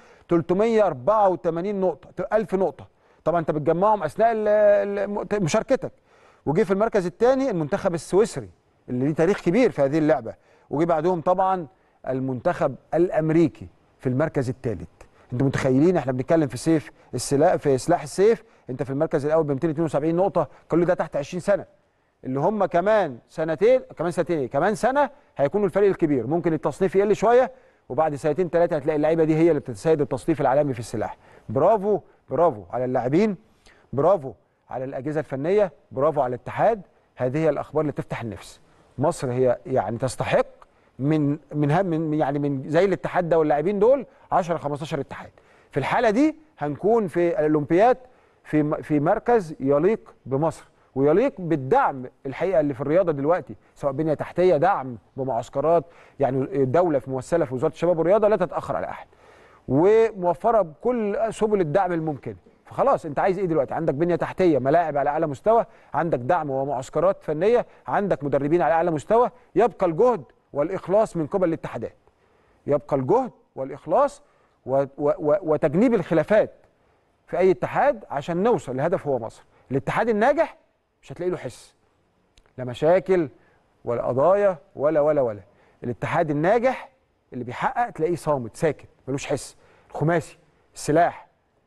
S1: 384 نقطه 1000 نقطه طبعا انت بتجمعهم اثناء مشاركتك وجه في المركز الثاني المنتخب السويسري اللي ليه تاريخ كبير في هذه اللعبه وجه بعدهم طبعا المنتخب الامريكي في المركز الثالث انتوا متخيلين احنا بنتكلم في سيف السلاح في سلاح السيف انت في المركز الاول ب 272 نقطه كل ده تحت 20 سنه اللي هم كمان سنتين كمان سنتين ايه كمان سنه هيكونوا الفريق الكبير ممكن التصنيف يقل شويه وبعد سنتين ثلاثه هتلاقي اللعيبه دي هي اللي بتتسيد التصنيف العالمي في السلاح برافو برافو على اللاعبين برافو على الاجهزه الفنيه برافو على الاتحاد هذه هي الاخبار اللي تفتح النفس مصر هي يعني تستحق من من من يعني من زي الاتحاد ده واللاعبين دول 10 15 اتحاد في الحاله دي هنكون في الاولمبياد في في مركز يليق بمصر ويليق بالدعم الحقيقه اللي في الرياضه دلوقتي سواء بنيه تحتيه دعم بمعسكرات يعني دوله في ممثله في وزاره الشباب والرياضه لا تتاخر على احد وموفره بكل سبل الدعم الممكن فخلاص انت عايز ايه دلوقتي عندك بنيه تحتيه ملاعب على اعلى مستوى عندك دعم ومعسكرات فنيه عندك مدربين على اعلى مستوى يبقى الجهد والاخلاص من قبل الاتحادات يبقى الجهد والاخلاص و و و وتجنيب الخلافات في اي اتحاد عشان نوصل لهدف هو مصر الاتحاد الناجح مش هتلاقي له حس لا مشاكل ولا قضايا ولا ولا ولا الاتحاد الناجح اللي بيحقق تلاقيه صامت ساكت ملوش حس الخماسي السلاح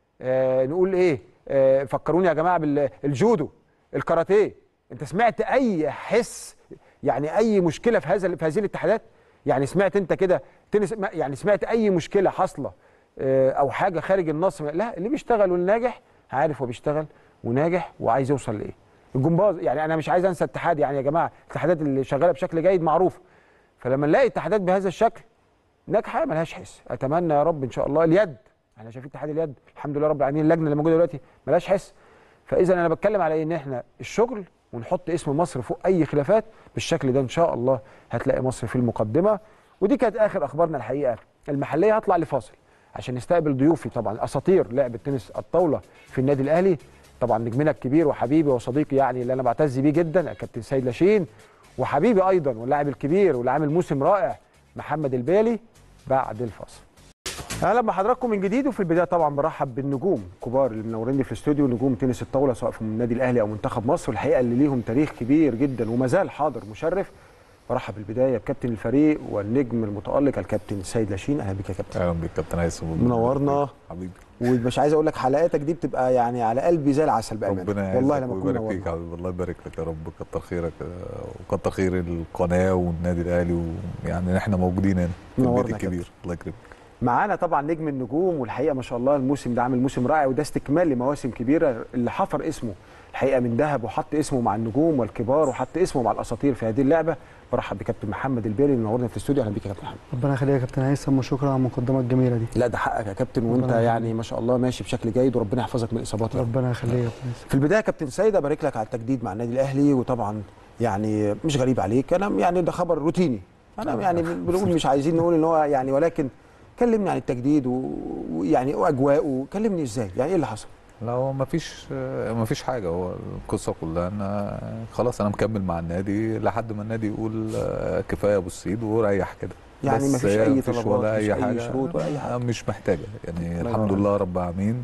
S1: آه نقول ايه آه فكروني يا جماعه بالجودو الكاراتيه انت سمعت اي حس يعني اي مشكله في هذا في هذه الاتحادات يعني سمعت انت كده تنس يعني سمعت اي مشكله حاصله آه، او حاجه خارج النص لا اللي بيشتغل والناجح عارف هو بيشتغل وناجح وعايز يوصل لايه الجمباز يعني انا مش عايز انسى اتحاد يعني يا جماعه الاتحادات اللي شغاله بشكل جيد معروفه فلما نلاقي اتحادات بهذا الشكل ناجحه ملهاش حس اتمنى يا رب ان شاء الله اليد احنا شايفين اتحاد اليد الحمد لله رب العالمين اللجنه اللي موجوده دلوقتي ملهاش حس فاذا انا بتكلم على ان احنا الشغل ونحط اسم مصر فوق اي خلافات بالشكل ده ان شاء الله هتلاقي مصر في المقدمه ودي كانت اخر اخبارنا الحقيقه المحليه هطلع لفاصل عشان نستقبل ضيوفي طبعا اساطير لعب التنس الطاوله في النادي الاهلي طبعا نجمنا الكبير وحبيبي وصديقي يعني اللي انا بعتز بيه جدا الكابتن سيد لاشين وحبيبي ايضا واللاعب الكبير واللي عامل موسم رائع محمد البالي بعد الفاصل اهلا بحضراتكم من جديد وفي البدايه طبعا برحب بالنجوم كبار اللي منوريني في الاستوديو نجوم تنس الطاوله سواء في النادي الاهلي او منتخب مصر الحقيقه اللي ليهم تاريخ كبير جدا وما زال حاضر مشرف برحب بالبدايه بكابتن الفريق والنجم المتالق الكابتن سيد لاشين اهلا بك يا كابتن
S2: اهلا بك كابتن هيثم
S1: منورنا
S2: حبيبي
S1: ومش عايز اقول لك حلقاتك دي بتبقى يعني على قلبي زي العسل بامانه
S2: ربنا
S1: والله لما
S2: تكون
S1: تكون
S2: فيك يا حبيبي الله يبارك لك يا رب كتر خيرك وكتر خير القناه والنادي الاهلي ويعني احنا موجودين هنا في البيت الكبير الله يكرمك
S1: معانا طبعا نجم النجوم والحقيقه ما شاء الله الموسم ده عامل موسم رائع وده استكمال لمواسم كبيره اللي حفر اسمه الحقيقه من ذهب وحط اسمه مع النجوم والكبار وحط اسمه مع الاساطير في هذه اللعبه برحب بكابتن محمد البيري اللي منورنا في الاستوديو اهلا بيك يا كابتن محمد
S3: ربنا يخليك يا كابتن هيثم وشكرا على المقدمه الجميله دي
S1: لا ده حقك يا كابتن وانت يعني ما شاء الله ماشي بشكل جيد وربنا يحفظك من الاصابات
S3: ربنا يخليك يا كابتن
S1: في البدايه كابتن سيد ابارك لك على التجديد مع النادي الاهلي وطبعا يعني مش غريب عليك انا يعني ده خبر روتيني انا يعني بنقول مش عايزين نقول ان هو يعني ولكن كلمني عن التجديد ويعني واجواءه كلمني ازاي يعني ايه اللي حصل
S2: لا هو ما فيش ما فيش حاجه هو القصه كلها ان خلاص انا مكمل مع النادي لحد ما النادي يقول كفايه ابو السيد وريح كده
S1: يعني ما فيش اي طلبات
S2: ولا اي حاجه
S1: شروط ولا اي حاجه
S2: مش محتاجه يعني الحمد لله رب العالمين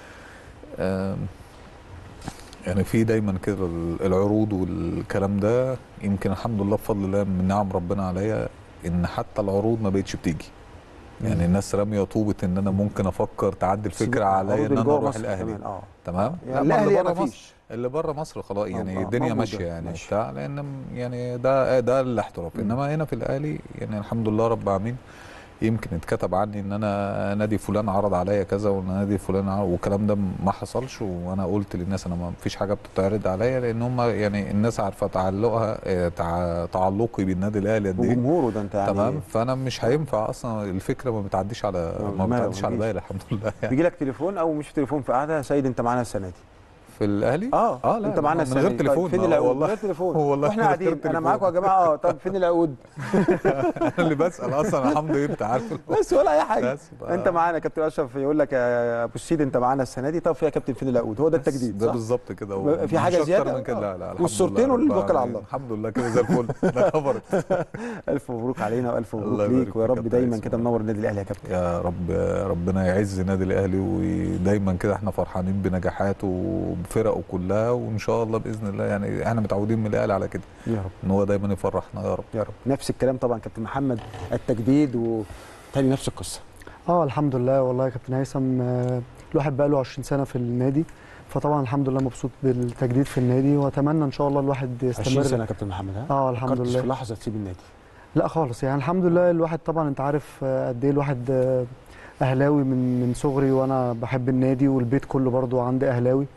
S2: يعني في دايما كده العروض والكلام ده يمكن الحمد لله بفضل الله من نعم ربنا عليا ان حتى العروض ما بقتش بتيجي يعني الناس راميه طوبه ان انا ممكن افكر تعدي الفكره عليا ان انا اروح الاهلي
S1: آه.
S2: تمام
S1: يعني الاهلي ما فيش
S2: اللي بره مصر خلاص يعني
S1: آه.
S2: الدنيا ماشيه يعني بتاع لان يعني ده ده الاحتراف انما هنا في الاهلي يعني الحمد لله رب العالمين يمكن اتكتب عني ان انا نادي فلان عرض عليا كذا ونادي فلان عرض والكلام ده ما حصلش وانا قلت للناس انا ما فيش حاجه بتتعرض عليا لان هم يعني الناس عارفه تعلقها تعلقي بالنادي الاهلي قد ايه
S1: وجمهوره ده انت يعني
S2: تمام فانا مش هينفع اصلا الفكره ما بتعديش على ما بتعديش على بالي الحمد لله
S1: يعني. بيجي لك تليفون او مش تليفون في قعده سيد انت معانا السنه دي
S2: في الاهلي
S1: اه اه لا انت معانا
S2: من غير تليفون
S1: فين العقود من غير تليفون
S2: والله
S1: واحنا قاعدين انا معاكم يا جماعه اه طب فين العقود
S2: انا اللي بسال اصلا الحمد لله انت عارف
S1: بس ولا اي حاجه انت معانا كابتن اشرف يقول لك يا ابو السيد انت معانا السنه دي طب فيها كابتن فين العقود هو ده التجديد
S2: ده بالظبط كده
S1: في حاجه زياده
S2: من كده لا لا
S1: والصورتين والباقي على الله
S2: الحمد لله كده زي الفل ده خبرت
S1: الف مبروك علينا والف مبروك ليك ويا رب دايما كده منور النادي الاهلي يا كابتن
S2: يا رب ربنا يعز النادي الاهلي ودايما كده احنا فرحانين بنجاحاته وبفرقه كلها وان شاء الله باذن الله يعني احنا متعودين من الاهلي على كده
S1: يا رب
S2: ان هو دايما يفرحنا يا رب
S1: يا رب نفس الكلام طبعا كابتن محمد التجديد وتاني نفس القصه
S3: اه الحمد لله والله يا كابتن هيثم الواحد بقى له 20 سنه في النادي فطبعا الحمد لله مبسوط بالتجديد في النادي واتمنى ان شاء الله الواحد يستمر
S1: 20 سنه يا كابتن محمد ها
S3: اه الحمد لله
S1: في لحظه تسيب النادي
S3: لا خالص يعني الحمد لله الواحد طبعا انت عارف قد ايه الواحد اهلاوي من من صغري وانا بحب النادي والبيت كله برضو عندي اهلاوي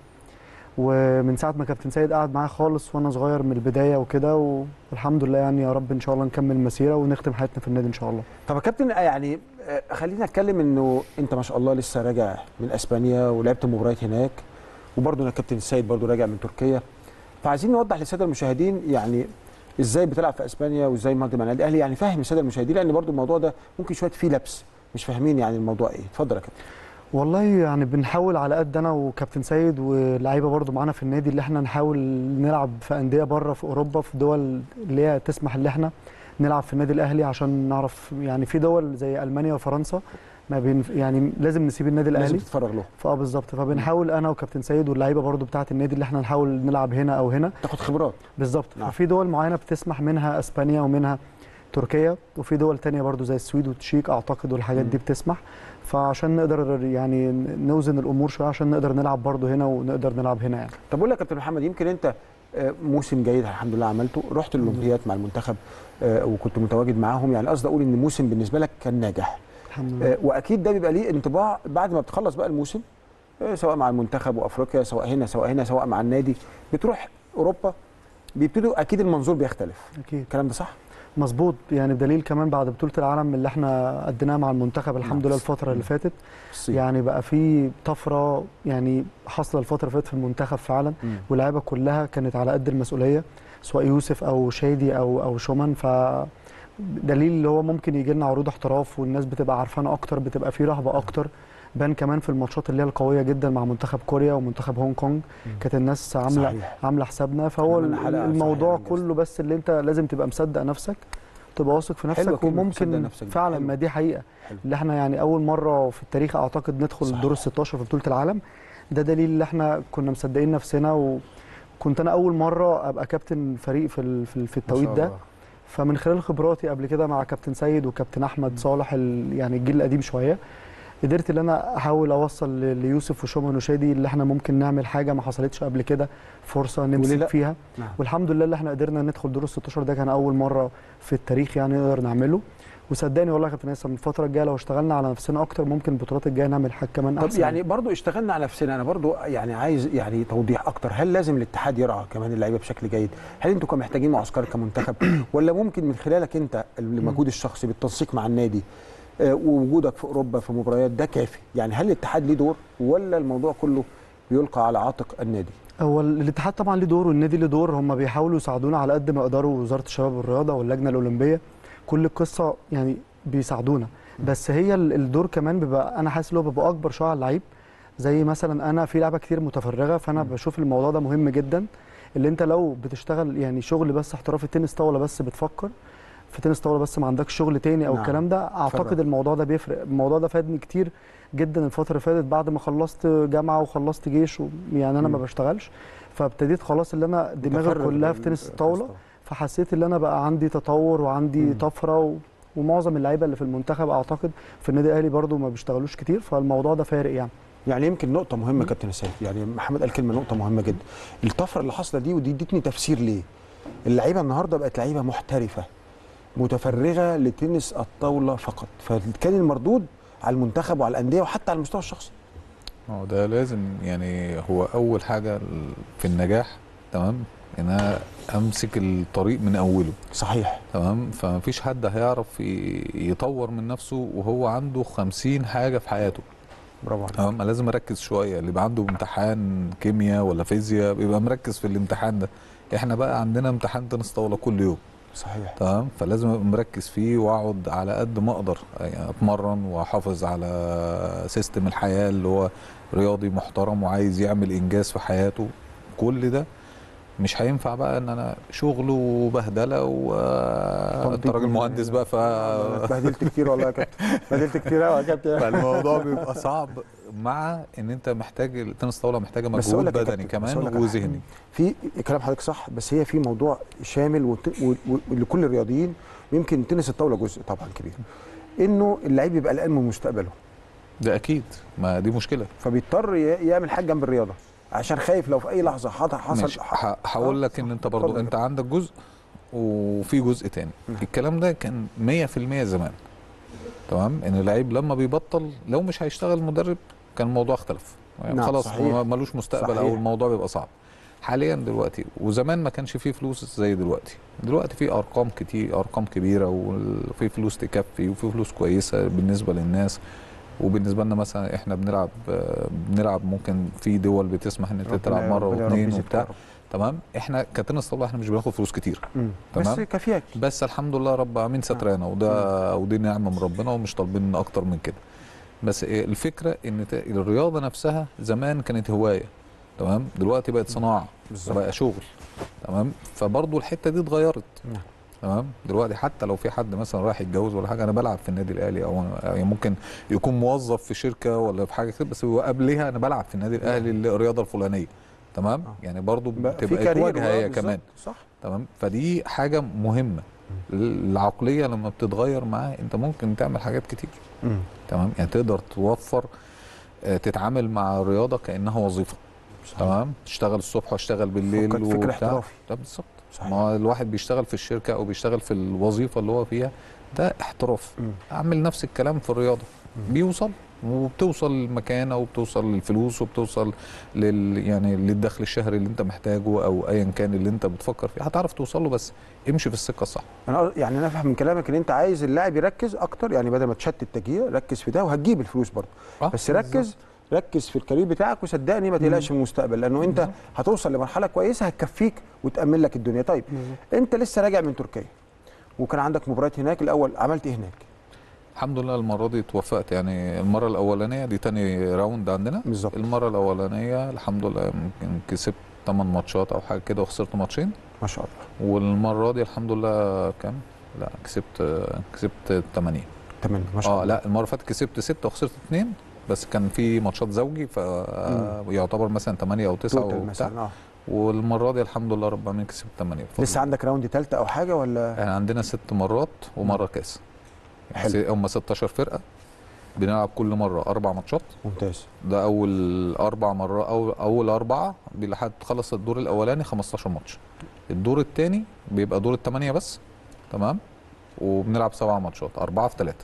S3: ومن ساعه ما كابتن سيد قعد معايا خالص وانا صغير من البدايه وكده والحمد لله يعني يا رب ان شاء الله نكمل المسيره ونختم حياتنا في النادي ان شاء الله.
S1: طب يا كابتن يعني خلينا نتكلم انه انت ما شاء الله لسه راجع من اسبانيا ولعبت مباريات هناك وبرضه انا كابتن السيد برضه راجع من تركيا فعايزين نوضح للساده المشاهدين يعني ازاي بتلعب في اسبانيا وازاي ماضي مع النادي الاهلي يعني فاهم الساده المشاهدين لان برضه الموضوع ده ممكن شويه فيه لبس مش فاهمين يعني الموضوع ايه اتفضل يا كابتن.
S3: والله يعني بنحاول على قد انا وكابتن سيد واللعيبه برضو معانا في النادي اللي احنا نحاول نلعب في انديه بره في اوروبا في دول اللي هي تسمح ان احنا نلعب في النادي الاهلي عشان نعرف يعني في دول زي المانيا وفرنسا ما بين يعني لازم نسيب النادي
S1: لازم
S3: الاهلي
S1: تتفرغ له
S3: فاه بالظبط فبنحاول انا وكابتن سيد واللعيبه برضو بتاعه النادي اللي احنا نحاول نلعب هنا او هنا
S1: تاخد خبرات
S3: بالظبط
S1: نعم.
S3: ففي دول معينه بتسمح منها اسبانيا ومنها تركيا وفي دول تانية برضو زي السويد والتشيك اعتقد والحاجات دي بتسمح فعشان نقدر يعني نوزن الامور شويه عشان نقدر نلعب برضو هنا ونقدر نلعب هنا يعني
S1: طب اقول لك يا كابتن محمد يمكن انت آه، موسم جيد الحمد لله عملته رحت الاولمبياد مع المنتخب آه، وكنت متواجد معاهم يعني قصدي اقول ان الموسم بالنسبه لك كان ناجح
S3: الحمد لله
S1: آه، واكيد ده بيبقى ليه انطباع بعد ما بتخلص بقى الموسم آه، سواء مع المنتخب وافريقيا سواء هنا سواء هنا سواء مع النادي بتروح اوروبا بيبتدوا اكيد المنظور بيختلف
S3: اكيد
S1: الكلام ده صح
S3: مظبوط يعني بدليل كمان بعد بطوله العالم اللي احنا قديناها مع المنتخب الحمد لله الفتره اللي فاتت
S1: الصين
S3: يعني بقى في طفره يعني حاصله الفتره اللي فاتت في المنتخب فعلا
S1: مم.
S3: واللعيبه كلها كانت على قد المسؤوليه سواء يوسف او شادي او او شومان ف دليل اللي هو ممكن يجي لنا عروض احتراف والناس بتبقى عارفانا اكتر بتبقى في رهبه اكتر بان كمان في الماتشات اللي هي القويه جدا مع منتخب كوريا ومنتخب هونج كونج كانت الناس عامله
S1: صحيح.
S3: عامله حسابنا فهو
S1: عملنا حلقة
S3: الموضوع
S1: صحيح
S3: كله بس اللي انت لازم تبقى مصدق نفسك تبقى واثق في
S1: حلوة
S3: نفسك
S1: كلمة مصدق
S3: وممكن
S1: نفسك دي،
S3: فعلا
S1: حلوة.
S3: ما دي حقيقه
S1: حلو.
S3: اللي احنا يعني اول مره في التاريخ اعتقد ندخل
S1: صحيح.
S3: دور ال 16 في بطوله العالم ده دليل ان احنا كنا مصدقين نفسنا وكنت انا اول مره ابقى كابتن فريق في ال- في ال- في
S1: ما شاء
S3: التوقيت ده
S1: الله.
S3: فمن خلال خبراتي قبل كده مع كابتن سيد وكابتن احمد صالح ال- يعني الجيل القديم شويه قدرت ان انا احاول اوصل ل- ليوسف وشومان وشادي اللي احنا ممكن نعمل حاجه ما حصلتش قبل كده فرصه
S1: وليه
S3: نمسك
S1: لأ؟
S3: فيها
S1: نعم.
S3: والحمد لله اللي احنا قدرنا ندخل دور ال 16 ده كان اول مره في التاريخ يعني نقدر نعمله وصدقني والله يا كابتن هيثم الفتره الجايه لو اشتغلنا على نفسنا اكتر ممكن البطولات الجايه نعمل حاجه كمان
S1: طب
S3: احسن
S1: يعني برضو اشتغلنا على نفسنا انا برضو يعني عايز يعني توضيح اكتر هل لازم الاتحاد يرعى كمان اللعيبه بشكل جيد هل انتوا كانوا محتاجين معسكر كمنتخب ولا ممكن من خلالك انت المجهود الشخصي بالتنسيق مع النادي آه، ووجودك في اوروبا في مباريات ده كافي يعني هل الاتحاد ليه دور ولا الموضوع كله بيلقى على عاتق النادي
S3: هو الاتحاد طبعا ليه دور والنادي ليه دور هم بيحاولوا يساعدونا على قد ما يقدروا وزاره الشباب والرياضه واللجنه الاولمبيه كل القصه يعني بيساعدونا بس هي ال- الدور كمان بيبقى انا حاسس ان هو بيبقى اكبر شويه على اللعيب زي مثلا انا في لعبه كتير متفرغه فانا بشوف الموضوع ده مهم جدا اللي انت لو بتشتغل يعني شغل بس احترافي تنس طاوله بس بتفكر في تنس طاوله بس ما عندكش شغل تاني او
S1: نعم.
S3: الكلام ده اعتقد
S1: فرق.
S3: الموضوع ده بيفرق الموضوع ده فادني كتير جدا الفتره اللي فاتت بعد ما خلصت جامعه وخلصت جيش و... يعني انا ما
S1: مم.
S3: بشتغلش فابتديت خلاص اللي انا دماغي
S1: متفرغ
S3: كلها في
S1: لل-
S3: تنس الطاوله فحسيت ان انا بقى عندي تطور وعندي
S1: مم.
S3: طفره و... ومعظم اللعيبه اللي في المنتخب اعتقد في النادي الاهلي برضو ما بيشتغلوش كتير فالموضوع ده فارق يعني
S1: يعني يمكن نقطة مهمة كابتن سيد يعني محمد قال كلمة نقطة مهمة جدا الطفرة اللي حاصلة دي ودي ادتني تفسير ليه اللعيبة النهاردة بقت لعيبة محترفة متفرغة لتنس الطاولة فقط فكان المردود على المنتخب وعلى الأندية وحتى على المستوى الشخصي
S2: هو ده لازم يعني هو اول حاجه ال- في النجاح تمام ان انا امسك الطريق من اوله
S1: صحيح
S2: تمام فمفيش حد هيعرف ي- يطور من نفسه وهو عنده خمسين حاجه في حياته
S1: برافو عليك
S2: تمام لازم اركز شويه اللي يبقى عنده امتحان كيمياء ولا فيزياء بيبقى مركز في الامتحان ده احنا بقى عندنا امتحان تنس طاوله كل يوم
S1: صحيح
S2: تمام فلازم ابقى مركز فيه واقعد على قد ما اقدر يعني اتمرن واحافظ على سيستم الحياه اللي هو رياضي محترم وعايز يعمل انجاز في حياته كل ده مش هينفع بقى ان انا شغل وبهدله وانت راجل مهندس بقى ف
S1: بهدلت كتير والله يا كابتن بهدلت كتير قوي يا كابتن
S2: فالموضوع بيبقى صعب مع ان انت محتاج التنس طاوله محتاجه
S1: بس أقول
S2: مجهود
S1: لك يا
S2: بدني
S1: كابتن، بس
S2: كمان
S1: أقول لك على حاجة.
S2: وذهني
S1: في كلام حضرتك صح بس هي في موضوع شامل وت... و... و... لكل الرياضيين ويمكن تنس الطاوله جزء طبعا كبير انه اللعيب يبقى قلقان من مستقبله
S2: ده اكيد ما دي مشكله
S1: فبيضطر ي... يعمل حاجه جنب الرياضه عشان خايف لو في اي لحظه حصل حصل
S2: ماشي ه- هقول لك ان انت برضو
S1: اتفضل.
S2: انت عندك جزء وفي جزء تاني
S1: نعم.
S2: الكلام ده كان 100% زمان تمام ان اللعيب لما بيبطل لو مش هيشتغل مدرب كان الموضوع اختلف يعني
S1: نعم،
S2: خلاص
S1: صحيح.
S2: ما- ملوش مستقبل او
S1: صحيح.
S2: الموضوع بيبقى صعب حاليا دلوقتي وزمان ما كانش فيه فلوس زي دلوقتي دلوقتي في ارقام كتير ارقام كبيره وفي فلوس تكفي وفي فلوس كويسه بالنسبه للناس وبالنسبه لنا مثلا احنا بنلعب بنلعب ممكن في دول بتسمح ان انت تلعب مره واثنين وبتاع تمام احنا كتنس طاوله احنا مش بناخد فلوس كتير
S1: بس
S2: تمام.
S1: كافياك
S2: بس الحمد لله رب العالمين سترانا وده ودي نعمه من ربنا ومش طالبين اكتر من كده بس إيه الفكره ان ت- الرياضه نفسها زمان كانت هوايه تمام دلوقتي بقت صناعه
S1: بالظبط
S2: بقى شغل تمام فبرضه الحته دي اتغيرت
S1: نعم.
S2: تمام دلوقتي حتى لو في حد مثلا رايح يتجوز ولا حاجه انا بلعب في النادي الاهلي او يعني ممكن يكون موظف في شركه ولا في حاجه كده بس هو قبلها انا بلعب في النادي الاهلي الرياضه الفلانيه تمام
S1: آه.
S2: يعني برضو
S1: بقى في
S2: بتبقى
S1: كارير
S2: واجهه هي
S1: بالظبط،
S2: كمان
S1: صح
S2: تمام فدي حاجه مهمه العقليه لما بتتغير معاه انت ممكن تعمل حاجات كتير
S1: مم.
S2: تمام يعني تقدر توفر آه، تتعامل مع الرياضه كانها وظيفه
S1: صحيح.
S2: تمام تشتغل الصبح واشتغل بالليل
S1: فكر- فكر
S2: وبتاع.
S1: احترافي.
S2: ده بالظبط
S1: صحيح.
S2: ما هو الواحد بيشتغل في الشركه او بيشتغل في الوظيفه اللي هو فيها ده احتراف
S1: مم.
S2: اعمل نفس الكلام في الرياضه
S1: مم.
S2: بيوصل وبتوصل للمكانه وبتوصل للفلوس وبتوصل لل يعني للدخل الشهري اللي انت محتاجه او ايا كان اللي انت بتفكر فيه هتعرف توصل له بس امشي في السكه الصح
S1: انا قص- يعني انا افهم من كلامك ان انت عايز اللاعب يركز اكتر يعني بدل ما تشتت تجهيز ركز في ده وهتجيب الفلوس برضه
S2: آه،
S1: بس ركز ركز في الكارير بتاعك وصدقني ما تقلقش من المستقبل لانه انت
S2: بالظبط.
S1: هتوصل لمرحله كويسه هتكفيك وتامن لك الدنيا طيب انت لسه راجع من تركيا وكان عندك مباريات هناك الاول عملت ايه هناك
S2: الحمد لله المره دي اتوفقت يعني المره الاولانيه دي تاني راوند عندنا
S1: بالظبط
S2: المره الاولانيه الحمد لله يمكن كسبت 8 ماتشات او حاجه كده وخسرت ماتشين
S1: ما شاء الله
S2: والمره دي الحمد لله كام لا كسبت كسبت 8
S1: تمام ما شاء
S2: اه
S1: الله
S2: لا المره اللي فاتت كسبت 6 وخسرت 2 بس كان في ماتشات زوجي فيعتبر مثلا 8 او 9
S1: توتال
S2: وبتاع
S1: مثلا اه
S2: والمره دي الحمد لله رب العالمين كسبت 8
S1: لسه عندك راوند ثالثه او حاجه ولا
S2: احنا عندنا ست مرات ومره كاس
S1: حلو.
S2: يعني هم 16 فرقه بنلعب كل مره اربع ماتشات
S1: ممتاز
S2: ده اول اربع مرات أو اول اربعه لحد تخلص الدور الاولاني 15 ماتش الدور الثاني بيبقى دور الثمانيه بس تمام وبنلعب سبع ماتشات اربعه في ثلاثه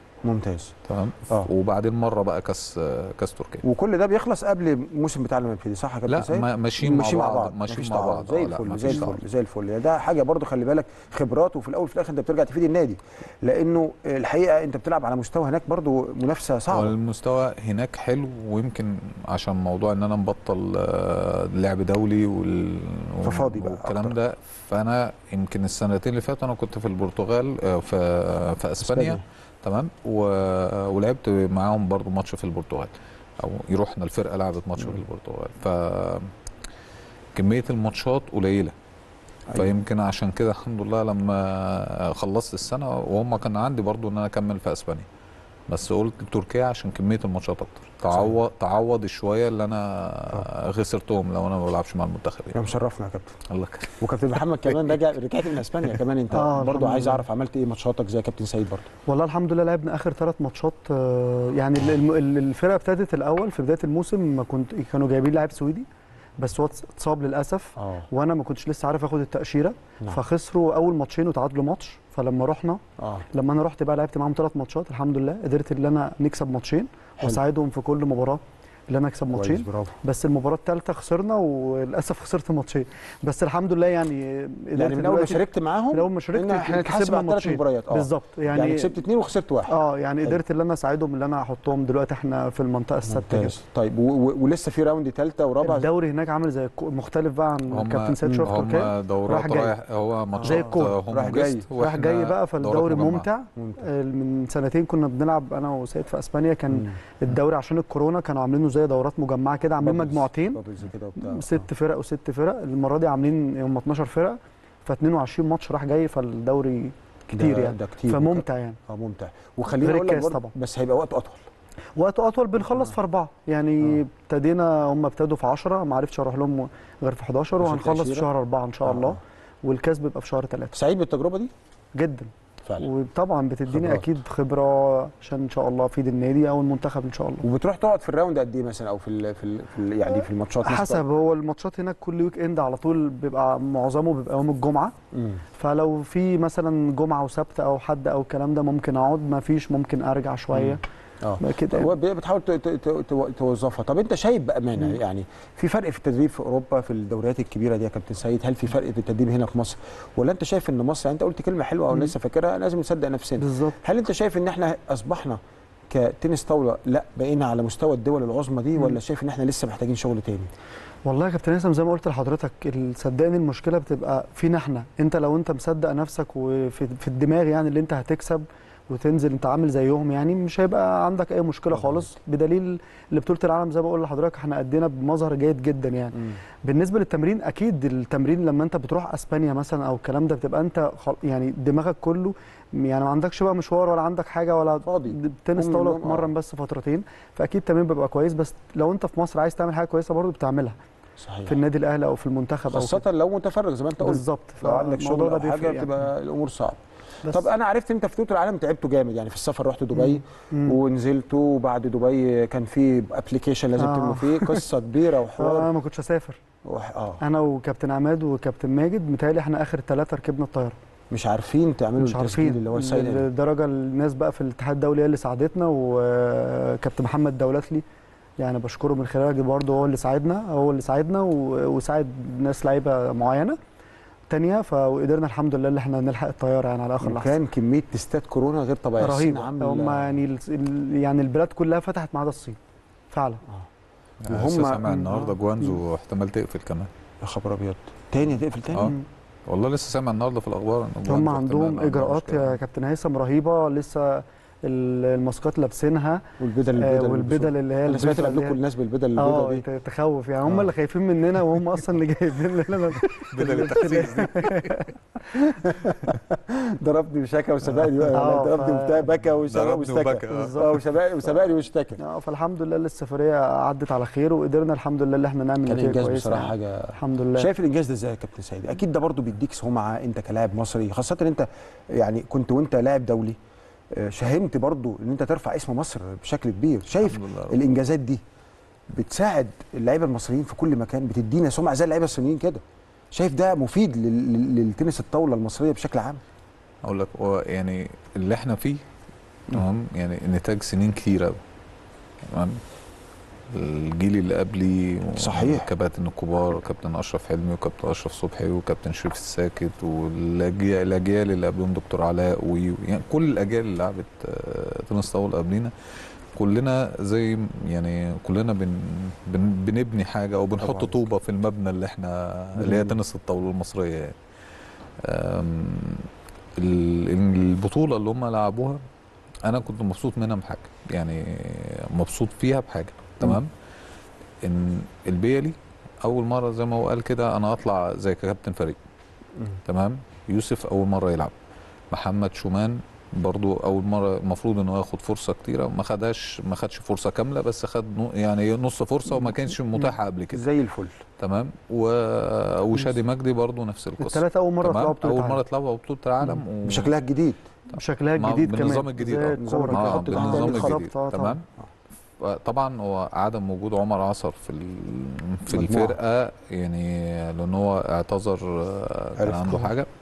S1: ممتاز
S2: تمام
S1: اه
S2: وبعدين مره بقى كاس كاس تركيا
S1: وكل ده بيخلص قبل الموسم بتاع لما يبتدي صح يا كابتن
S2: لا
S1: سيد؟
S2: ما- ماشيين مع بعض
S1: مفيش
S2: ماشيين مع
S1: تعارض.
S2: بعض
S1: زي
S2: آه، لا،
S1: الفل
S2: مفيش
S1: زي الفل
S2: تعارض.
S1: زي الفل يعني ده حاجه برضو خلي بالك خبرات وفي الاول وفي الاخر انت بترجع تفيد النادي لانه الحقيقه انت بتلعب على مستوى هناك برضو منافسه صعبه
S2: والمستوى هناك حلو ويمكن عشان موضوع ان انا مبطل آه، لعب دولي وال...
S1: ففاضي بقى
S2: والكلام
S1: أكتر.
S2: ده فانا يمكن السنتين اللي فاتوا انا كنت في البرتغال آه، في في اسبانيا تمام و... ولعبت معاهم برضو ماتش في البرتغال او رحنا الفرقه لعبت ماتش في
S1: مم.
S2: البرتغال ف كميه الماتشات قليله
S1: أيوة.
S2: فيمكن عشان كده الحمد لله لما خلصت السنه وهم كان عندي برضو ان انا اكمل في اسبانيا بس قلت تركيا عشان كميه الماتشات اكتر تعوض تعوض الشويه اللي انا خسرتهم لو انا ما بلعبش مع المنتخب
S1: يا
S2: يعني
S1: مشرفنا يا كابتن
S2: الله يكرمك
S1: وكابتن محمد كمان راجع رجعت من اسبانيا كمان انت
S3: آه،
S1: برضو
S3: الحمد
S1: عايز
S3: لله.
S1: اعرف عملت ايه ماتشاتك زي كابتن سيد برضو
S3: والله الحمد لله لعبنا اخر ثلاث ماتشات آه، يعني ال- الم- ال- الفرقه ابتدت الاول في بدايه الموسم ما كنت كانوا جايبين لاعب سويدي بس هو اتص- اتصاب للاسف
S1: اه
S3: وانا ما كنتش لسه عارف اخد التاشيره
S1: نعم.
S3: فخسروا اول ماتشين وتعادلوا ماتش فلما رحنا
S1: اه
S3: لما انا رحت بقى لعبت معاهم ثلاث ماتشات الحمد لله قدرت ان انا نكسب ماتشين
S1: حلو.
S3: واساعدهم في كل مباراه ان انا اكسب
S1: كويس
S3: ماتشين
S1: برافو
S3: بس المباراه الثالثه خسرنا وللاسف خسرت ماتشين بس الحمد لله يعني قدرت
S1: يعني من اول ما
S3: دلوقتي-
S1: شاركت معاهم
S3: من اول ما شاركت
S1: إن احنا
S3: كسبنا
S1: كسبنا ثلاث
S3: ماتشين
S1: مباريات اه
S3: بالظبط
S1: يعني,
S3: يعني,
S1: يعني كسبت اثنين وخسرت واحد
S3: اه يعني
S1: حلو.
S3: قدرت ان انا اساعدهم ان انا احطهم دلوقتي احنا في المنطقه السادسه كده
S1: ممتاز طيب و- و- ولسه في راوند ثالثه ورابعه
S3: الدوري هناك عامل زي الكو- مختلف بقى عن
S2: هم
S3: كابتن سيد شوف تركيا
S2: هم دورات
S3: رايح جاي.
S2: رايح هو ماتشات
S3: زي الكورة.
S2: هم
S1: رايح جاي.
S2: جست
S3: رايح
S2: وإحنا
S3: جاي بقى
S2: دورات
S3: فالدوري
S2: مجمعة.
S3: ممتع
S1: ممتاز.
S3: آه، من سنتين كنا بنلعب انا وسيد في اسبانيا كان
S1: مم.
S3: الدوري عشان الكورونا كانوا عاملينه زي دورات مجمعه كده عاملين
S1: بابلز.
S3: مجموعتين
S1: بابلز كده وبتاع
S3: ست فرق وست فرق المره دي عاملين هم 12 فرقه ف 22 ماتش راح جاي فالدوري كتير
S1: ده-
S3: يعني
S1: ده كتير
S3: فممتع يعني
S1: اه ممتع وخليني
S3: غير
S1: اقول لك
S3: الكاس
S1: برضه
S3: طبعا.
S1: بس هيبقى وقته اطول
S3: وقت اطول بنخلص في اربعه يعني
S1: آه.
S3: ابتدينا هم ابتدوا في 10 ما عرفتش اروح لهم غير في 11
S1: عشان
S3: وهنخلص في
S1: تأشيرة؟
S3: شهر اربعه ان شاء
S1: آه.
S3: الله والكاس بيبقى في شهر ثلاثه
S1: سعيد بالتجربه دي
S3: جدا
S1: فعلا
S3: وطبعا بتديني
S1: خبرات.
S3: اكيد خبره عشان ان شاء الله افيد النادي او المنتخب ان شاء الله
S1: وبتروح تقعد في الراوند قد ايه مثلا او في ال في, ال في ال يعني في الماتشات مثلاً؟
S3: حسب هو الماتشات هناك كل ويك اند على طول بيبقى معظمه بيبقى يوم الجمعه
S1: مم.
S3: فلو في مثلا جمعه وسبت او حد او الكلام ده ممكن اقعد ما فيش ممكن ارجع شويه
S1: اه
S3: بقى كده
S1: هو بي- بتحاول ت- ت- ت- تو- توظفها طب انت شايف بامانه
S3: مم.
S1: يعني في فرق في التدريب في اوروبا في الدوريات الكبيره دي يا كابتن سيد هل في فرق في التدريب هنا في مصر ولا انت شايف ان مصر يعني انت قلت كلمه حلوه او
S3: مم.
S1: لسه فاكرها لازم نصدق نفسنا
S3: بالظبط
S1: هل انت شايف ان احنا اصبحنا كتنس طاوله لا بقينا على مستوى الدول العظمى دي
S3: مم.
S1: ولا شايف ان احنا لسه محتاجين شغل تاني
S3: والله يا كابتن هيثم زي ما قلت لحضرتك ال- صدقني المشكله بتبقى فينا احنا انت لو انت مصدق نفسك وفي في الدماغ يعني اللي انت هتكسب وتنزل انت عامل زيهم يعني مش هيبقى عندك اي مشكله
S1: طبعاً.
S3: خالص بدليل اللي بطوله العالم زي ما بقول لحضرتك احنا ادينا بمظهر جيد جدا يعني
S1: مم.
S3: بالنسبه للتمرين اكيد التمرين لما انت بتروح اسبانيا مثلا او الكلام ده بتبقى انت خل... يعني دماغك كله يعني ما عندكش بقى مشوار ولا عندك حاجه ولا
S1: فاضي.
S3: تنس
S1: قوم
S3: طاوله
S1: من النوم، آه.
S3: تتمرن بس فترتين فاكيد التمرين بيبقى كويس بس لو انت في مصر عايز تعمل حاجه كويسه برضه بتعملها
S1: صحيح
S3: في النادي الاهلي او في المنتخب او
S1: خاصة لو متفرغ زي ما انت قلت
S3: بالظبط
S1: لو عندك شغل
S3: فالموضوع
S1: او
S3: ده
S1: حاجه
S3: بيفرق يعني.
S1: بتبقى الامور صعبه
S3: بس
S1: طب انا عرفت انت في بطوله العالم تعبته جامد يعني في السفر رحت دبي
S3: مم.
S1: ونزلت وبعد دبي كان في ابلكيشن لازم
S3: آه.
S1: تملوا فيه قصه كبيره
S3: آه،
S1: وحوار
S3: انا ما كنتش اسافر
S1: وح- اه
S3: انا وكابتن عماد وكابتن ماجد متهيألي احنا اخر ثلاثه ركبنا الطياره
S1: مش عارفين تعملوا
S3: مش
S1: التسجيل
S3: عارفين
S1: اللي هو السيد ده.
S3: لدرجه الناس بقى في الاتحاد الدولي هي اللي ساعدتنا وكابتن محمد دولتلي يعني بشكره من خلالك برضه هو اللي ساعدنا هو اللي ساعدنا و- وساعد ناس لعيبه معينه تانية فقدرنا الحمد لله ان احنا نلحق الطياره يعني على اخر لحظه
S1: وكان كميه تستات كورونا غير طبيعيه الصين
S3: رهيبه
S1: عامله
S3: هم يعني ال- ال- يعني البلاد كلها فتحت ما عدا الصين فعلا
S1: وهم-
S2: وهم سامع النهارده
S3: آه.
S2: جوانزو احتمال تقفل كمان
S1: يا خبر ابيض تاني هتقفل تاني
S2: آه.
S3: مم.
S2: والله لسه سامع النهارده في الاخبار إن
S3: هم
S2: جوانزو
S3: عندهم
S2: احتمال
S3: اجراءات
S2: مشكلة.
S3: يا كابتن هيثم رهيبه لسه ال- الماسكات لابسينها
S1: والبدل
S3: آه،
S1: البدل
S3: والبدل اللي هي
S1: انا سمعت
S3: البيضة اللي
S1: قبلكم
S3: هي-
S1: الناس بالبدل البيضاء
S3: اه
S1: دي
S3: ت- تخوف يعني هم
S1: آه.
S3: اللي خايفين مننا وهم اصلا اللي جايبين لنا
S2: بدل التخسيس دي
S1: ضربني وشكى وسبقني
S3: آه،
S1: ضربني
S3: ف-
S1: وبتاع بكى وسبق-
S2: ضربني
S1: واشتكى
S2: وبكى، آه.
S3: بالظبط.
S1: اه وسبقني وسبقني واشتكى
S3: اه فالحمد لله السفريه عدت على خير وقدرنا الحمد لله ان احنا نعمل
S1: كان
S3: نتيجه
S1: انجاز
S3: كويسه
S1: بصراحه
S3: يعني.
S1: حاجه
S3: الحمد لله
S1: شايف الانجاز ده ازاي يا كابتن سيد اكيد ده برضو بيديك سمعه انت كلاعب مصري خاصه ان انت يعني كنت وانت لاعب دولي آه، ساهمت برضو ان انت ترفع اسم مصر بشكل كبير شايف
S2: الحمد لله رب.
S1: الانجازات دي بتساعد اللعيبه المصريين في كل مكان بتدينا سمعه زي اللعيبه الصينيين كده شايف ده مفيد لل- لل- للتنس الطاوله المصريه بشكل عام
S2: اقول لك هو يعني اللي احنا فيه تمام يعني نتاج سنين كتير قوي تمام الجيل اللي قبلي
S1: صحيح.
S2: كباتن الكبار كابتن اشرف حلمي وكابتن اشرف صبحي وكابتن شريف الساكت والاجيال الأجيال اللي قبلهم دكتور علاء و يعني كل الاجيال اللي لعبت آه، تنس طاوله قبلنا كلنا زي يعني كلنا بن بن بنبني حاجه او بنحط
S1: عليك.
S2: طوبه في المبنى اللي احنا اللي هي
S1: جميل.
S2: تنس الطاوله المصريه يعني أم، ال- البطوله اللي هم لعبوها انا كنت مبسوط منها بحاجه يعني مبسوط فيها بحاجه تمام ان البيلي اول مره زي ما هو قال كده انا اطلع زي كابتن فريق تمام يوسف اول مره يلعب محمد شومان برضو اول مره المفروض انه ياخد فرصه كتيره ما خدهاش ما خدش فرصه كامله بس خد نو- يعني نص فرصه وما كانش متاحه قبل كده
S1: زي الفل
S2: تمام و... وشادي مجدي برضو نفس القصه
S3: الثلاثه اول مره
S2: تمام
S3: يطلعوا بطوله
S2: اول مره
S3: عالم.
S2: يطلعوا بطوله العالم و...
S1: بشكلها الجديد
S3: بشكلها
S2: مع-
S3: الجديد كمان
S2: بالنظام الجديد
S3: زي
S2: آه.
S3: الكورة
S2: آه،
S3: كده.
S1: حط تحت
S2: بالنظام
S1: الخط.
S2: الجديد
S3: آه، طبعاً.
S2: تمام طبعا هو عدم وجود عمر عصر في ال- في
S1: مجموعة.
S2: الفرقه يعني لان هو اعتذر آه، كان
S1: عرف
S2: عنده
S1: طبعاً.
S2: حاجه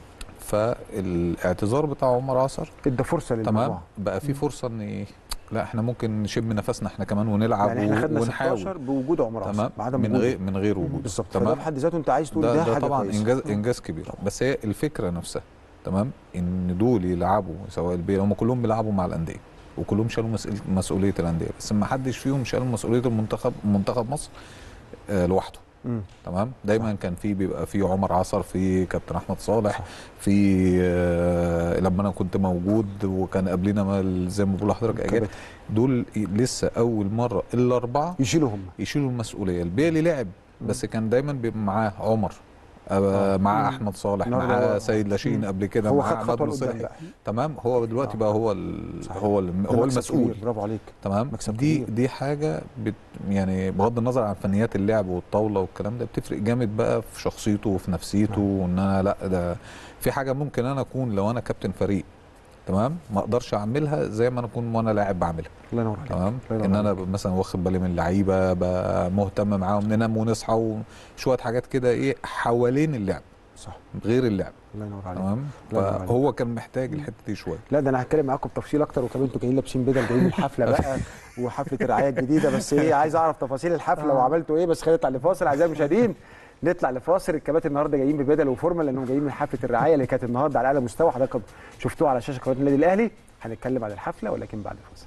S2: فالاعتذار بتاع عمر عصر
S1: ادى فرصه
S2: تمام
S1: للموضوع
S2: بقى في فرصه ان لا احنا ممكن نشم نفسنا احنا كمان ونلعب
S1: يعني احنا
S2: و-
S1: خدنا
S2: ونحاول
S1: 16 بوجود عمر عاصم
S2: تمام
S1: بعدم
S2: من
S1: وجوده.
S2: غير من غير وجود
S1: بالظبط فده
S2: تمام
S1: في حد ذاته انت عايز تقول
S2: ده,
S1: ده,
S2: ده
S1: حاجه
S2: طبعا
S1: كويسة.
S2: انجاز انجاز كبير بس هي الفكره نفسها تمام ان دول يلعبوا سواء البي هم كلهم بيلعبوا مع الانديه وكلهم شالوا مسؤول- مسؤوليه الانديه بس ما حدش فيهم شال مسؤوليه المنتخب منتخب مصر آه، لوحده
S1: مم.
S2: تمام دايما كان في بيبقى في عمر عصر في كابتن احمد صالح
S1: صح.
S2: في آه، لما انا كنت موجود وكان قبلنا ما زي ما بقول لحضرتك اجانب
S1: كابتن.
S2: دول لسه اول مره الاربعه
S1: يشيلوا هم
S2: يشيلوا المسؤوليه البيلي لعب بس كان دايما بيبقى معاه عمر آه، معاه
S3: مم.
S2: احمد صالح
S1: النهاردة
S2: معاه
S1: هو-
S2: سيد لاشين قبل كده
S1: هو
S2: معاه
S1: خد
S2: عماد
S1: خطوه لقدام
S2: مصلحي
S1: بقى
S2: تمام هو دلوقتي
S1: آه.
S2: بقى هو ال
S1: صحيح.
S2: هو ال
S1: ده
S2: هو
S1: مكسب
S2: المسؤول
S1: كبير، برافو عليك
S2: تمام
S1: مكسب
S2: دي
S1: كبير.
S2: دي حاجه بت يعني بغض النظر عن فنيات اللعب والطاوله والكلام ده بتفرق جامد بقى في شخصيته وفي نفسيته وان انا لا ده في حاجه ممكن انا اكون لو انا كابتن فريق تمام ما اقدرش اعملها زي ما انا اكون وانا لاعب بعملها
S1: الله ينور عليك
S2: تمام
S1: الله ينور
S2: ان انا
S1: عليك.
S2: ب- مثلا واخد بالي من اللعيبه بقى مهتم معاهم ننام ونصحى وشويه حاجات كده ايه حوالين اللعب
S1: صح
S2: غير اللعب
S1: الله ينور عليك
S2: تمام
S1: الله ينور عليك.
S2: فهو كان محتاج الحته دي شويه
S1: لا ده انا هتكلم معاكم بتفصيل اكتر وكمان انتوا جايين لابسين بدل جايين الحفله بقى وحفله الرعايه الجديده بس ايه عايز اعرف تفاصيل الحفله
S3: آه.
S1: وعملتوا ايه بس خلينا نطلع لفاصل اعزائي المشاهدين نطلع لفاصل الكباتن النهارده جايين ببدل وفورمه لانهم جايين من حفله الرعايه اللي كانت النهارده على اعلى مستوى حضراتكم شفتوها على شاشه قناه النادي الاهلي هنتكلم عن الحفله ولكن بعد الفاصل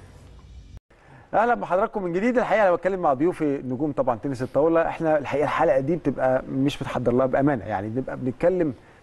S1: اهلا بحضراتكم من جديد الحقيقه انا بتكلم مع ضيوفي نجوم طبعا تنس الطاوله احنا الحقيقه الحلقه دي بتبقى مش متحضر لها بامانه يعني بنبقى بنتكلم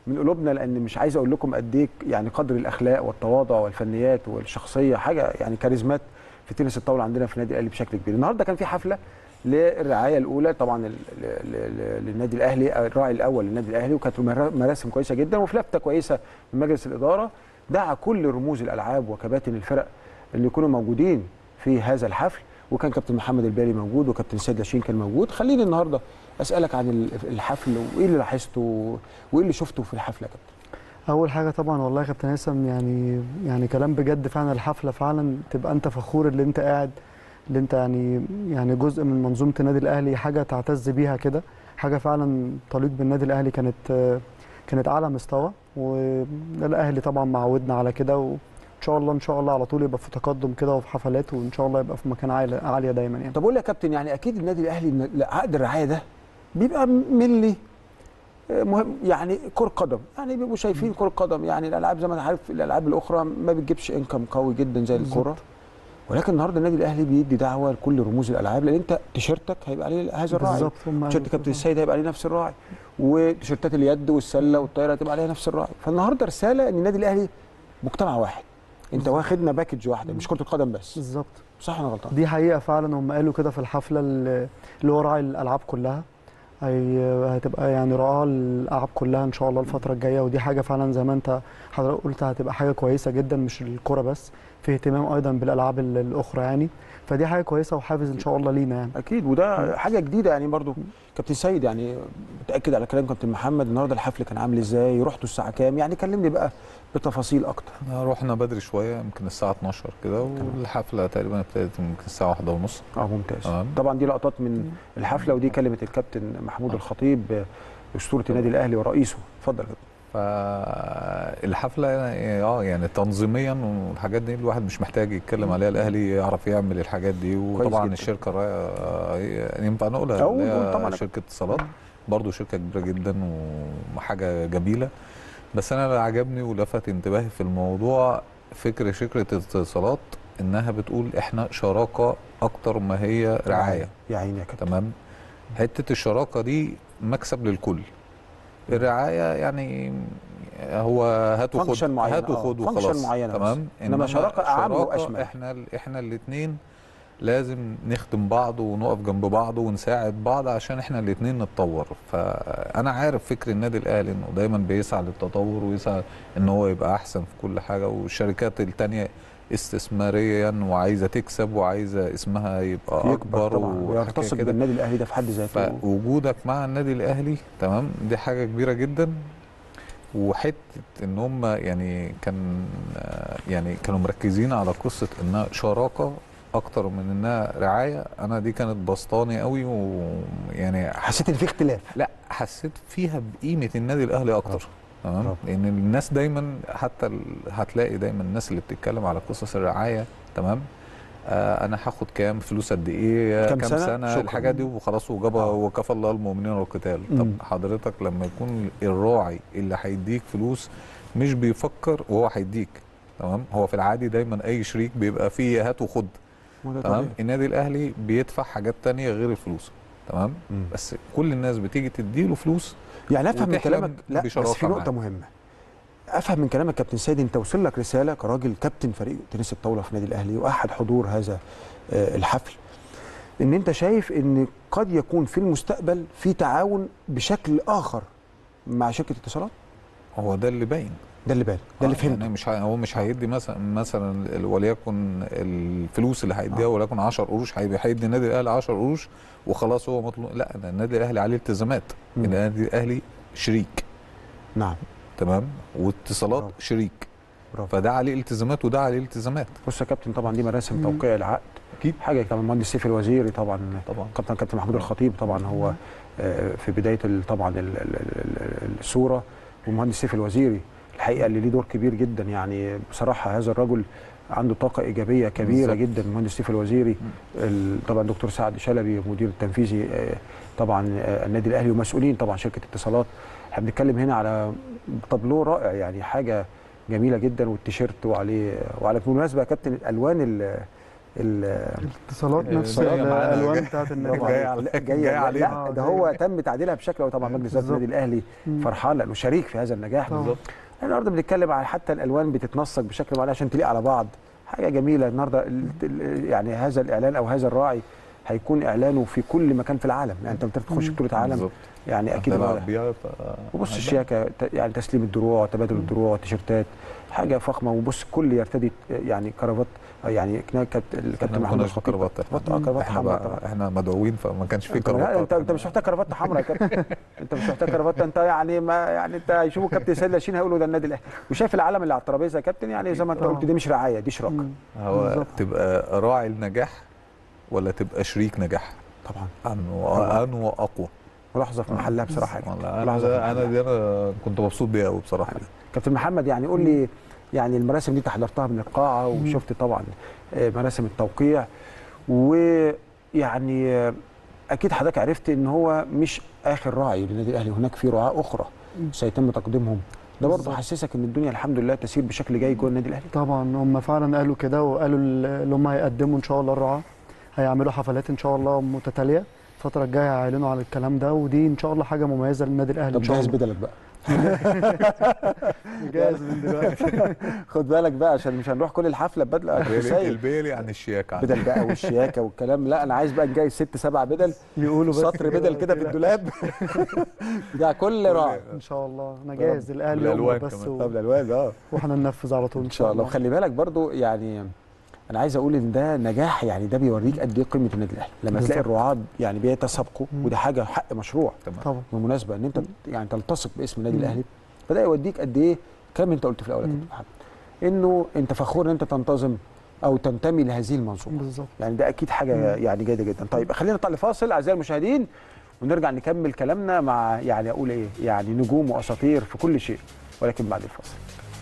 S1: من قلوبنا لان مش عايز اقول لكم قد ايه يعني قدر الاخلاق والتواضع والفنيات والشخصيه حاجه يعني كاريزمات في تنس الطاوله عندنا في النادي الاهلي بشكل كبير النهارده كان في حفله للرعايه الاولى طبعا ال- ل- ل- للنادي الاهلي الراعي الاول للنادي الاهلي وكانت مرا- مراسم كويسه جدا وفي لفته كويسه من مجلس الاداره دعا كل رموز الالعاب وكباتن الفرق اللي يكونوا موجودين في هذا الحفل وكان كابتن محمد البالي موجود وكابتن سيد لاشين كان موجود خليني النهارده اسالك عن ال- الحفل وايه اللي لاحظته وايه اللي شفته في الحفله يا كابتن
S3: اول حاجه طبعا والله يا كابتن هيثم يعني يعني كلام بجد فعلا الحفله فعلا تبقى انت فخور اللي انت قاعد اللي انت يعني يعني جزء من منظومه النادي الاهلي حاجه تعتز بيها كده حاجه فعلا تليق بالنادي الاهلي كانت آه، كانت اعلى مستوى والاهلي طبعا معودنا على كده وان شاء الله ان شاء الله على طول يبقى في تقدم كده وفي حفلات وان شاء الله يبقى في مكان عالي عاليه دايما يعني
S1: طب اقول لك يا كابتن يعني اكيد النادي الاهلي إن عقد الرعايه ده بيبقى ملي مهم يعني كرة قدم يعني بيبقوا شايفين كرة قدم يعني الالعاب زي ما انت عارف الالعاب الاخرى ما بتجيبش انكم قوي جدا زي
S3: بالظبط.
S1: الكرة ولكن النهارده النادي الاهلي بيدي دعوه لكل رموز الالعاب لان انت تيشيرتك هيبقى عليه هذا الراعي
S3: بالظبط هم
S1: تيشيرت كابتن السيد هيبقى عليه نفس الراعي وتيشيرتات اليد والسله والطايره هتبقى عليها نفس الراعي فالنهارده رساله ان النادي الاهلي مجتمع واحد انت
S3: بالظبط.
S1: واخدنا باكج واحده مش كره القدم بس
S3: بالظبط
S1: صح ولا غلطان
S3: دي حقيقة فعلا هم قالوا كده في الحفلة اللي اللي هو راعي الألعاب كلها هي هتبقى يعني رعاة الألعاب كلها إن شاء الله الفترة الجاية ودي حاجة فعلا زي ما أنت حضرتك قلت هتبقى حاجة كويسة جدا مش الكرة بس في اهتمام أيضا بالألعاب ال- الأخرى يعني فدي حاجة كويسة وحافز إن شاء الله لينا يعني
S1: اكيد وده حاجه جديده يعني برضو كابتن سيد يعني متاكد على كلام كابتن محمد النهارده الحفل كان عامل ازاي رحتوا الساعه كام يعني كلمني بقى بتفاصيل اكتر
S2: احنا رحنا بدري شويه يمكن الساعه 12 كده والحفله تقريبا ابتدت يمكن الساعه واحدة ونص
S1: اه ممتاز
S2: تمام.
S1: طبعا دي لقطات من الحفله ودي كلمه الكابتن محمود الخطيب اسطوره النادي الاهلي ورئيسه اتفضل يا كابتن.
S2: فالحفله يعني اه يعني تنظيميا والحاجات دي الواحد مش محتاج يتكلم عليها الاهلي يعرف يعمل الحاجات دي وطبعا
S1: جدا.
S2: الشركه الراعية- يعني ينفع نقولها
S1: أقول-
S2: اللي هي
S1: قول طبعا.
S2: شركه اتصالات برضو شركه كبيره جدا وحاجه جميله بس انا اللي عجبني ولفت انتباهي في الموضوع فكر شركه اتصالات انها بتقول احنا شراكه اكتر ما هي رعايه
S1: يا عيني يا كابتن
S2: تمام حته الشراكه دي مكسب للكل الرعايه يعني هو هات وخد
S1: فانكشن معينة،
S2: هات
S1: آه،
S2: وخد
S1: فانكشن
S2: وخلاص
S1: معينة بس.
S2: تمام
S1: إنما شراكة أعم وأشمل.
S2: احنا احنا الاثنين لازم نخدم بعض ونقف جنب بعض ونساعد بعض عشان احنا الاثنين نتطور فانا عارف فكر النادي الاهلي انه دايما بيسعى للتطور ويسعى ان هو يبقى احسن في كل حاجه والشركات التانية استثماريا وعايزه تكسب وعايزه اسمها يبقى
S1: يكبر
S2: اكبر
S1: طبعا
S2: وحاجة
S1: ويرتصق
S2: كده.
S1: بالنادي الاهلي ده في حد ذاته
S2: فوجودك مع النادي الاهلي تمام دي حاجه كبيره جدا وحته ان هم يعني كان آه، يعني كانوا مركزين على قصه انها شراكه اكتر من انها رعايه انا دي كانت بسطاني قوي ويعني
S1: حسيت ان في اختلاف
S2: لا حسيت فيها بقيمه النادي الاهلي اكتر تمام
S1: برافو.
S2: لان الناس دايما حتى ال- هتلاقي دايما الناس اللي بتتكلم على قصص الرعايه تمام آه انا هاخد كام فلوس قد ايه
S1: كام
S2: كام
S1: سنة؟
S2: سنه,
S1: شكراً.
S2: الحاجات دي وخلاص وجاب
S1: آه.
S2: وكفى الله المؤمنين والقتال طب
S1: مم.
S2: حضرتك لما يكون الراعي اللي هيديك فلوس مش بيفكر وهو هيديك تمام هو في العادي دايما اي شريك بيبقى فيه هات وخد
S1: وده
S2: تمام
S1: طبيعي.
S2: النادي الاهلي بيدفع حاجات تانية غير الفلوس تمام
S1: مم.
S2: بس كل الناس بتيجي تديله فلوس
S1: يعني افهم من
S2: وتحلم
S1: كلامك لا بس
S2: بشراكة
S1: في نقطه
S2: معاه.
S1: مهمه افهم من كلامك كابتن سيد انت وصل لك رساله كراجل كابتن فريق تنس الطاوله في النادي الاهلي واحد حضور هذا آه، الحفل ان انت شايف ان قد يكون في المستقبل في تعاون بشكل اخر مع شركه اتصالات
S2: هو ده اللي باين
S1: ده اللي بالي ده اللي
S2: آه،
S1: فهمته
S2: يعني مش ه- هو مش هيدي مثلا مثلا ال- وليكن الفلوس اللي هيديها
S1: آه.
S2: وليكن 10 قروش هيبقى هيدي النادي الاهلي 10 قروش وخلاص هو مطلوب لا ده النادي الاهلي عليه التزامات
S1: مم.
S2: النادي الاهلي شريك
S1: نعم
S2: تمام واتصالات
S1: برافو.
S2: شريك
S1: برافو
S2: فده عليه التزامات وده عليه التزامات
S1: بص يا كابتن طبعا دي مراسم
S3: مم.
S1: توقيع العقد
S2: اكيد
S1: حاجه طبعا المهندس سيف الوزيري طبعا
S2: طبعا
S1: كابتن كابتن محمود الخطيب طبعا هو آه، في بدايه ال- طبعا ال- ال- ال- ال- الصوره والمهندس سيف الوزيري الحقيقه اللي ليه دور كبير جدا يعني بصراحه هذا الرجل عنده طاقه ايجابيه كبيره
S2: بالظبط.
S1: جدا المهندس سيف الوزيري ال- طبعا دكتور سعد شلبي مدير التنفيذي آه، طبعا آه، النادي الاهلي ومسؤولين طبعا شركه اتصالات احنا بنتكلم هنا على طابلو رائع يعني حاجه جميله جدا والتيشيرت وعليه وعلى بالمناسبه يا كابتن الالوان ال- ال-
S3: اتصالات نفس
S2: جاية معانا.
S3: الالوان بتاعت النادي
S1: برافو
S2: جاي
S1: عليك.
S2: على-
S1: لا، جايه
S2: جاي
S1: لا,
S2: علينا.
S1: لا
S3: آه،
S1: ده
S3: جاي.
S1: هو تم تعديلها بشكل وطبعا مجلس اداره
S3: بالظبط.
S1: النادي الاهلي
S3: مم.
S1: فرحان لانه شريك في هذا النجاح
S3: طبعا.
S2: بالظبط
S1: احنا النهارده بنتكلم على حتى الالوان بتتنسق بشكل معين عشان تليق على بعض حاجه جميله النهارده ال- ال- يعني هذا الاعلان او هذا الراعي هيكون اعلانه في كل مكان في العالم يعني انت بتخش
S3: مم.
S1: بطوله عالم
S2: بالظبط
S1: يعني اكيد
S2: هنلعب
S1: واضح.
S2: بيها ف
S1: وبص الشياكه ت- يعني تسليم الدروع تبادل الدروع والتيشيرتات حاجه فخمه وبص كل يرتدي يعني كرافات يعني كنا- كابت-
S2: احنا
S1: الكابتن
S2: ما
S1: محمود
S2: كناش
S1: الخطيب
S2: بكرافات
S1: كرافات اه
S2: احنا
S1: كرافات
S2: احنا
S1: حمراء
S2: بقى-
S1: طبعا
S2: احنا مدعوين فما كانش في
S1: انت لا
S2: كرافات
S1: انت انت مش محتاج كرافته حمراء يا كابتن انت مش محتاج كرافته انت يعني ما يعني انت هيشوفوا كابتن سيد لاشين هيقولوا ده النادي الاهلي وشايف العلم اللي على الترابيزه يا كابتن يعني زي ما انت
S3: اه.
S1: قلت دي مش رعايه دي شراكه
S3: مم.
S2: هو
S3: بالظبط.
S2: تبقى راعي النجاح ولا تبقى شريك نجاح
S1: طبعا
S2: انه انه اقوى
S1: ملاحظه في محلها بصراحه يا
S2: والله
S1: كابتن.
S2: انا
S1: ملاحظة في
S2: ده انا
S1: محلها.
S2: دي انا كنت مبسوط بيها قوي بصراحه
S1: كابتن محمد يعني قول لي يعني المراسم دي انت حضرتها من القاعه وشفت طبعا آه، مراسم التوقيع ويعني آه، اكيد حضرتك عرفت ان هو مش اخر راعي للنادي الاهلي هناك في رعاة اخرى سيتم تقديمهم ده برضه
S3: بالظبط.
S1: حسسك ان الدنيا الحمد لله تسير بشكل جيد جوه النادي الاهلي
S3: طبعا هم فعلا قالوا كده وقالوا اللي هم هيقدموا ان شاء الله الرعاه هيعملوا حفلات ان شاء الله متتاليه الفتره الجايه هيعلنوا على الكلام ده ودي ان شاء الله حاجه مميزه للنادي الاهلي
S1: طب
S3: ان شاء
S1: جهز
S3: الله
S1: بدلك بقى
S3: جاهز من دلوقتي
S1: خد بالك بقى عشان مش هنروح كل الحفله ببدله
S2: البيلي,
S1: سيد
S2: البيلي عن الشياكه عندي.
S1: بدل بقى والشياكه والكلام لا انا عايز بقى نجهز ست سبع بدل
S3: يقولوا بس
S1: سطر بدل كده في الدولاب بتاع كل راعي
S3: ان شاء الله انا جاهز الاهلي
S2: والألوان
S3: هم بس
S2: كمان.
S3: و...
S1: طب الالوان اه
S3: واحنا ننفذ على طول
S1: ان شاء الله وخلي بالك برضو يعني انا عايز اقول ان ده نجاح يعني ده بيوريك قد ايه قيمه النادي الاهلي لما تلاقي
S3: بالظبط.
S1: الرعاة يعني بيتسابقوا
S3: مم.
S1: ودي حاجه حق مشروع
S2: تمام
S3: طبعا
S1: بالمناسبه ان انت يعني تلتصق باسم النادي
S3: مم.
S1: الاهلي فده يوديك قد ايه كلام انت قلته في الاول يا
S3: مم.
S1: كابتن محمد انه انت فخور ان انت تنتظم او تنتمي لهذه المنظومه
S3: بالظبط
S1: يعني ده اكيد حاجه
S3: مم.
S1: يعني جيده جدا طيب خلينا نطلع لفاصل اعزائي المشاهدين ونرجع نكمل كلامنا مع يعني اقول ايه يعني نجوم واساطير في كل شيء ولكن بعد الفاصل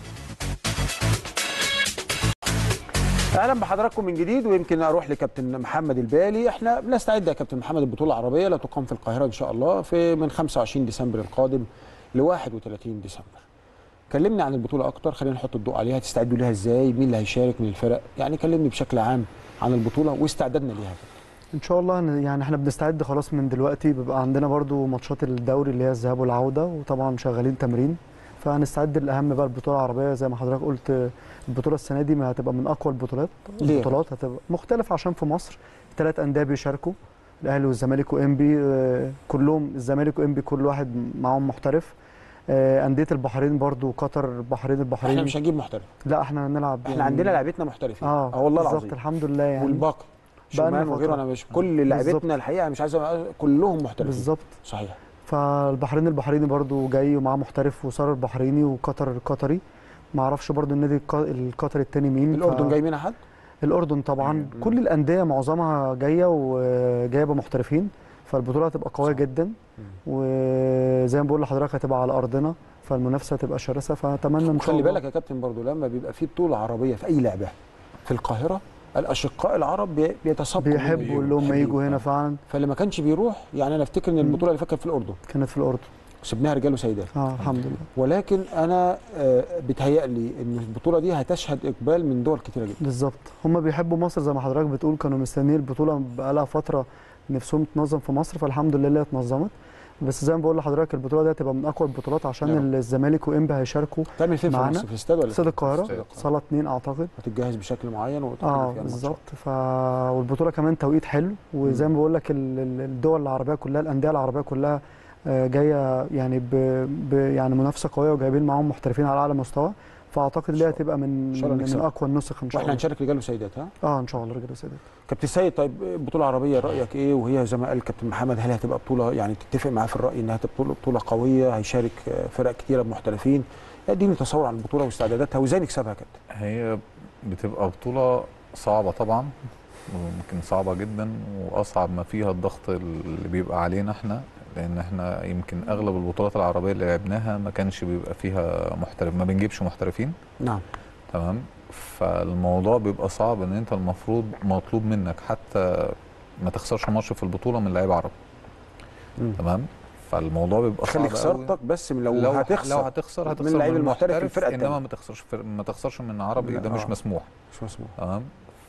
S1: اهلا بحضراتكم من جديد ويمكن اروح لكابتن محمد البالي احنا بنستعد يا كابتن محمد البطوله العربيه لا تقام في القاهره ان شاء الله في من 25 ديسمبر القادم ل 31 ديسمبر كلمني عن البطوله اكتر خلينا نحط الضوء عليها تستعدوا ليها ازاي مين اللي هيشارك من الفرق يعني كلمني بشكل عام عن البطوله واستعدادنا ليها
S3: ان شاء الله هن- يعني احنا بنستعد خلاص من دلوقتي بيبقى عندنا برضو ماتشات الدوري اللي هي الذهاب والعوده وطبعا شغالين تمرين فهنستعد الاهم بقى البطوله العربيه زي ما حضرتك قلت البطوله السنه دي ما هتبقى من اقوى البطولات
S1: ليه؟
S3: البطولات هتبقى مختلف عشان في مصر ثلاث انديه بيشاركوا الاهلي والزمالك وانبي آه، كلهم الزمالك وانبي كل واحد معاهم محترف آه، انديه البحرين برضو قطر البحرين البحرين
S1: احنا مش هنجيب محترف
S3: لا احنا هنلعب
S1: احنا عندنا لعيبتنا محترفين
S3: اه
S1: اه والله
S3: بالظبط
S1: العظيم
S3: الحمد لله يعني
S1: والباقي
S3: بقى لنا
S1: شومان وغيره
S3: فترة.
S1: انا مش كل لعيبتنا الحقيقه مش عايز أبقى- كلهم محترفين
S3: بالظبط
S1: صحيح
S3: فالبحرين البحريني برضو جاي ومعاه محترف وصار البحريني وقطر القطري ما اعرفش برضو النادي الق- القطري التاني مين
S1: الاردن
S3: ف-
S1: جاي منها حد
S3: الاردن طبعا
S1: مم.
S3: كل الانديه معظمها جايه وجايبه محترفين فالبطوله هتبقى قويه
S1: صح.
S3: جدا وزي ما بقول لحضرتك هتبقى على ارضنا فالمنافسه هتبقى شرسه فاتمنى ان شاء
S1: خلي
S3: الله
S1: بالك يا كابتن برضو لما بيبقى في بطوله عربيه في اي لعبه في القاهره الاشقاء العرب بي- بيتسابقوا
S3: بيحبوا اللي هم
S1: بيحبوا.
S3: يجوا هنا
S1: آه.
S3: فعلا
S1: فاللي ما كانش بيروح يعني انا افتكر ان
S3: مم.
S1: البطوله اللي فاتت كانت في الاردن
S3: كانت في الاردن
S1: سبناها رجال وسيدات
S3: اه الحمد لله
S1: ولكن انا آه، بيتهيألي ان البطوله دي هتشهد اقبال من دول كتيره جدا
S3: بالظبط هم بيحبوا مصر زي ما حضرتك بتقول كانوا مستنيين البطوله بقالها فتره نفسهم تنظم في مصر فالحمد لله اللي هي اتنظمت بس زي ما بقول لحضرتك البطوله دي هتبقى من اقوى البطولات عشان
S1: يا رب.
S3: الزمالك وانبي هيشاركوا
S1: تعمل فين في
S3: معانا؟
S1: مصر في الاستاد ولا
S3: استاد القاهره
S2: استاد
S3: صاله 2 اعتقد
S1: هتتجهز بشكل معين وتدخل
S3: اه
S1: فيها الماتشات.
S3: بالظبط ف والبطوله كمان توقيت حلو وزي ما بقول لك ال- ال- الدول العربيه كلها الانديه العربيه كلها آه، جايه يعني ب... ب... يعني منافسه قويه وجايبين معاهم محترفين على اعلى مستوى فاعتقد ليها هتبقى من
S1: إن شاء الله
S3: من,
S1: نكسب.
S3: من اقوى النسخ ان شاء
S1: واحنا
S3: الله
S1: هنشارك رجال وسيدات ها
S3: اه ان شاء الله رجال وسيدات
S1: كابتن سيد طيب بطوله عربيه رايك ايه وهي زي ما قال كابتن محمد هل هتبقى بطوله يعني تتفق معاه في الراي انها تبقى بطوله بطوله قويه هيشارك آه، فرق كتيره بمحترفين اديني تصور عن البطوله واستعداداتها وازاي نكسبها يا كابتن
S2: هي بتبقى بطولة صعبة طبعا وممكن صعبة جدا وأصعب ما فيها الضغط اللي بيبقى علينا احنا لأن احنا يمكن أغلب البطولات العربية اللي لعبناها ما كانش بيبقى فيها محترف ما بنجيبش محترفين
S1: نعم
S2: تمام فالموضوع بيبقى صعب ان انت المفروض مطلوب منك حتى ما تخسرش ماتش في البطولة من لعيب عربي
S1: مم.
S2: تمام فالموضوع بيبقى
S1: خلي
S2: صعب قوي.
S1: خسارتك بس من لو,
S2: لو
S1: هتخسر
S2: لو هتخسر
S1: من
S2: هتخسر
S1: اللعيب
S2: من
S1: المحترف في
S2: المحترف
S1: الفرقة
S2: انما
S1: التانية.
S2: ما تخسرش في ما تخسرش من عربي
S1: لا،
S2: ده مش
S1: آه.
S2: مسموح
S1: مش مسموح
S2: تمام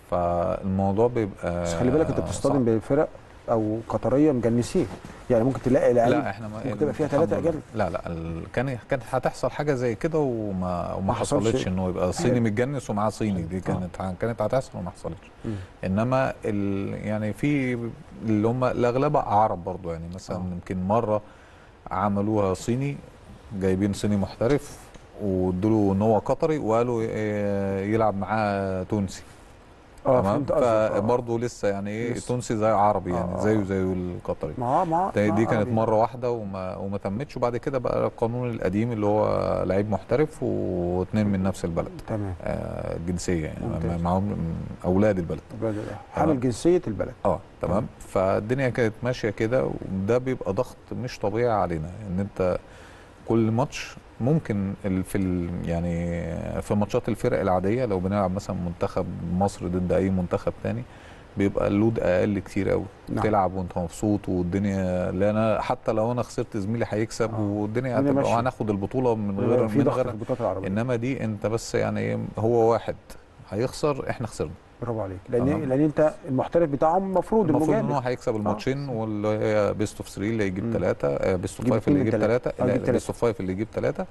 S2: فالموضوع بيبقى
S1: بس خلي بالك انت
S2: صعب.
S1: بتصطدم بفرق او قطريه مجنسين يعني ممكن تلاقي لعيب
S2: لا احنا ما
S1: ممكن تبقى فيها
S2: الحمد
S1: ثلاثه
S2: لله.
S1: اجانب
S2: لا لا ال- كان كانت هتحصل حاجه زي كده وما وما
S1: ما حصلش.
S2: حصلتش انه يبقى صيني متجنس ومعاه صيني دي كانت كانت هتحصل وما حصلتش
S1: مم.
S2: انما ال يعني في اللي هم الاغلب عرب برضو يعني مثلا
S1: آه.
S2: يمكن مره عملوها صيني جايبين صيني محترف وادوا ان هو قطري وقالوا ي- يلعب معاه تونسي
S1: اه
S2: تمام
S1: فهمت قصدك آه.
S2: فبرضه لسه يعني ايه
S1: لسه.
S2: التونسي زي عربي يعني
S1: آه، آه.
S2: زيه زي القطري
S1: ما هو- ما هو-
S2: دي,
S1: ما
S2: دي
S1: هو
S2: كانت
S1: عربي.
S2: مره واحده وما وما تمتش وبعد كده بقى القانون القديم اللي هو لعيب محترف واثنين من نفس البلد
S1: تمام
S2: آه جنسيه يعني
S1: ممتاز.
S2: معاهم اولاد البلد
S1: البلد ده. حامل جنسيه البلد
S2: اه تمام فالدنيا كانت ماشيه كده وده بيبقى ضغط مش طبيعي علينا ان انت كل ماتش ممكن ال- في ال يعني في ماتشات الفرق العاديه لو بنلعب مثلا منتخب مصر ضد اي منتخب تاني بيبقى اللود اقل كتير قوي
S1: نعم.
S2: تلعب وانت مبسوط والدنيا لا انا حتى لو انا خسرت زميلي هيكسب
S1: آه.
S2: والدنيا
S1: الدنيا
S2: هتبقى
S1: ماشية.
S2: وهناخد البطوله من غير
S1: في
S2: من
S1: ضغط في
S2: غير
S1: البطولات العربيه
S2: انما دي انت بس يعني إيه، هو واحد هيخسر احنا خسرنا
S1: برافو عليك لان
S2: تمام.
S1: لان انت المحترف بتاعهم المفروض
S2: المفروض ان هو
S1: المجامل
S2: هيكسب الماتشين واللي هي بيست اوف 3 اللي يجيب
S1: مم.
S2: ثلاثه بيست اوف
S1: يجيب
S2: 5 اللي
S1: اتنين
S2: يجيب
S1: من تلاتة.
S2: ثلاثه
S1: آه، يجيب
S2: لا
S1: تلاتة.
S2: بيست اوف 5 اللي يجيب ثلاثه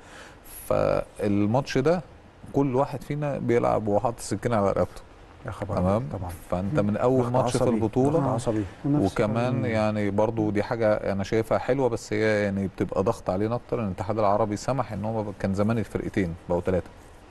S2: فالماتش ده كل واحد فينا بيلعب وهو حاطط السكينه على رقبته
S1: يا خبر
S2: تمام
S1: أبيض طبعا
S2: فانت من اول
S1: ضغط
S2: ماتش في
S1: عصبي،
S2: البطوله
S1: ضغط عصبي
S3: ونفس
S2: وكمان
S3: الكلام.
S2: يعني برضو دي حاجه انا شايفها حلوه بس هي يعني بتبقى ضغط علينا اكتر ان الاتحاد العربي سمح ان هو كان زمان الفرقتين بقوا ثلاثه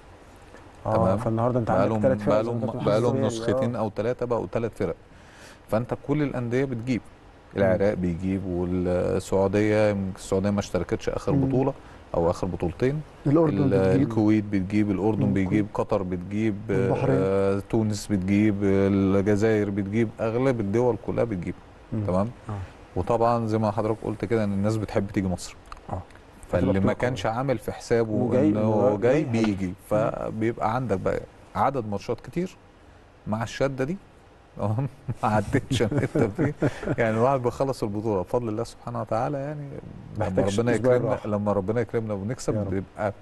S1: اه
S2: تمام.
S1: فالنهارده انت عندك
S2: بقالهم
S1: ثلاث فرق زي ما
S2: بقالهم
S1: كابتن
S2: بقالهم
S1: حسن
S2: نسختين
S1: يعني.
S2: او ثلاثه بقوا ثلاث فرق فانت كل الانديه بتجيب العراق بيجيب والسعوديه يمكن السعوديه ما اشتركتش اخر
S3: مم.
S2: بطوله او اخر بطولتين
S3: الاردن
S2: ال-
S3: بتجيب
S2: الكويت بتجيب الاردن
S3: مم.
S2: بيجيب قطر بتجيب
S3: والبحرين.
S2: آه، تونس بتجيب الجزائر بتجيب اغلب الدول كلها بتجيب
S1: مم.
S2: تمام
S1: آه.
S2: وطبعا زي ما حضرتك قلت كده ان الناس بتحب تيجي مصر
S1: اه
S2: فاللي
S1: بتبقى
S2: ما
S1: بتبقى
S2: كانش عامل في حسابه
S1: إنه جاي-
S2: انه
S1: إنه
S2: جاي
S1: جاي هيجي.
S2: بيجي فبيبقى عندك بقى عدد ماتشات كتير مع الشده دي تمام مع التنشن اللي انت فيه يعني الواحد بيخلص البطوله بفضل الله سبحانه وتعالى يعني لما
S1: محتاجش
S2: ربنا
S1: أسبوع
S2: يكرمنا
S1: الراحة.
S2: لما ربنا يكرمنا
S1: يا
S2: ونكسب
S1: رب.
S2: بيبقى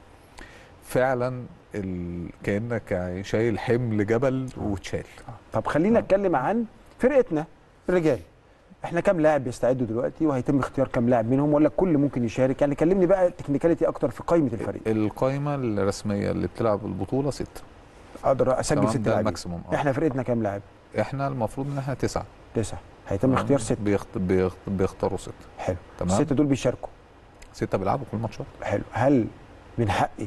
S2: فعلا ال... كانك شايل حمل جبل وتشال
S1: طب خلينا نتكلم عن فرقتنا الرجال احنا كام لاعب بيستعدوا دلوقتي وهيتم اختيار كام لاعب منهم ولا الكل ممكن يشارك يعني كلمني بقى تكنيكاليتي اكتر في قائمه الفريق
S2: القايمه الرسميه اللي بتلعب البطوله ست
S1: اقدر اسجل
S2: تمام
S1: ست
S2: ده
S1: لاعبين
S2: الماكسيموم اه
S1: احنا فرقتنا كام لاعب
S2: احنا المفروض ان احنا تسعه
S1: تسعه هيتم اختيار ست
S2: بيخت... بيخت... بيختاروا ستة
S1: حلو
S2: تمام
S1: السته دول بيشاركوا
S2: ستة بيلعبوا كل ماتشات
S1: حلو هل من حقي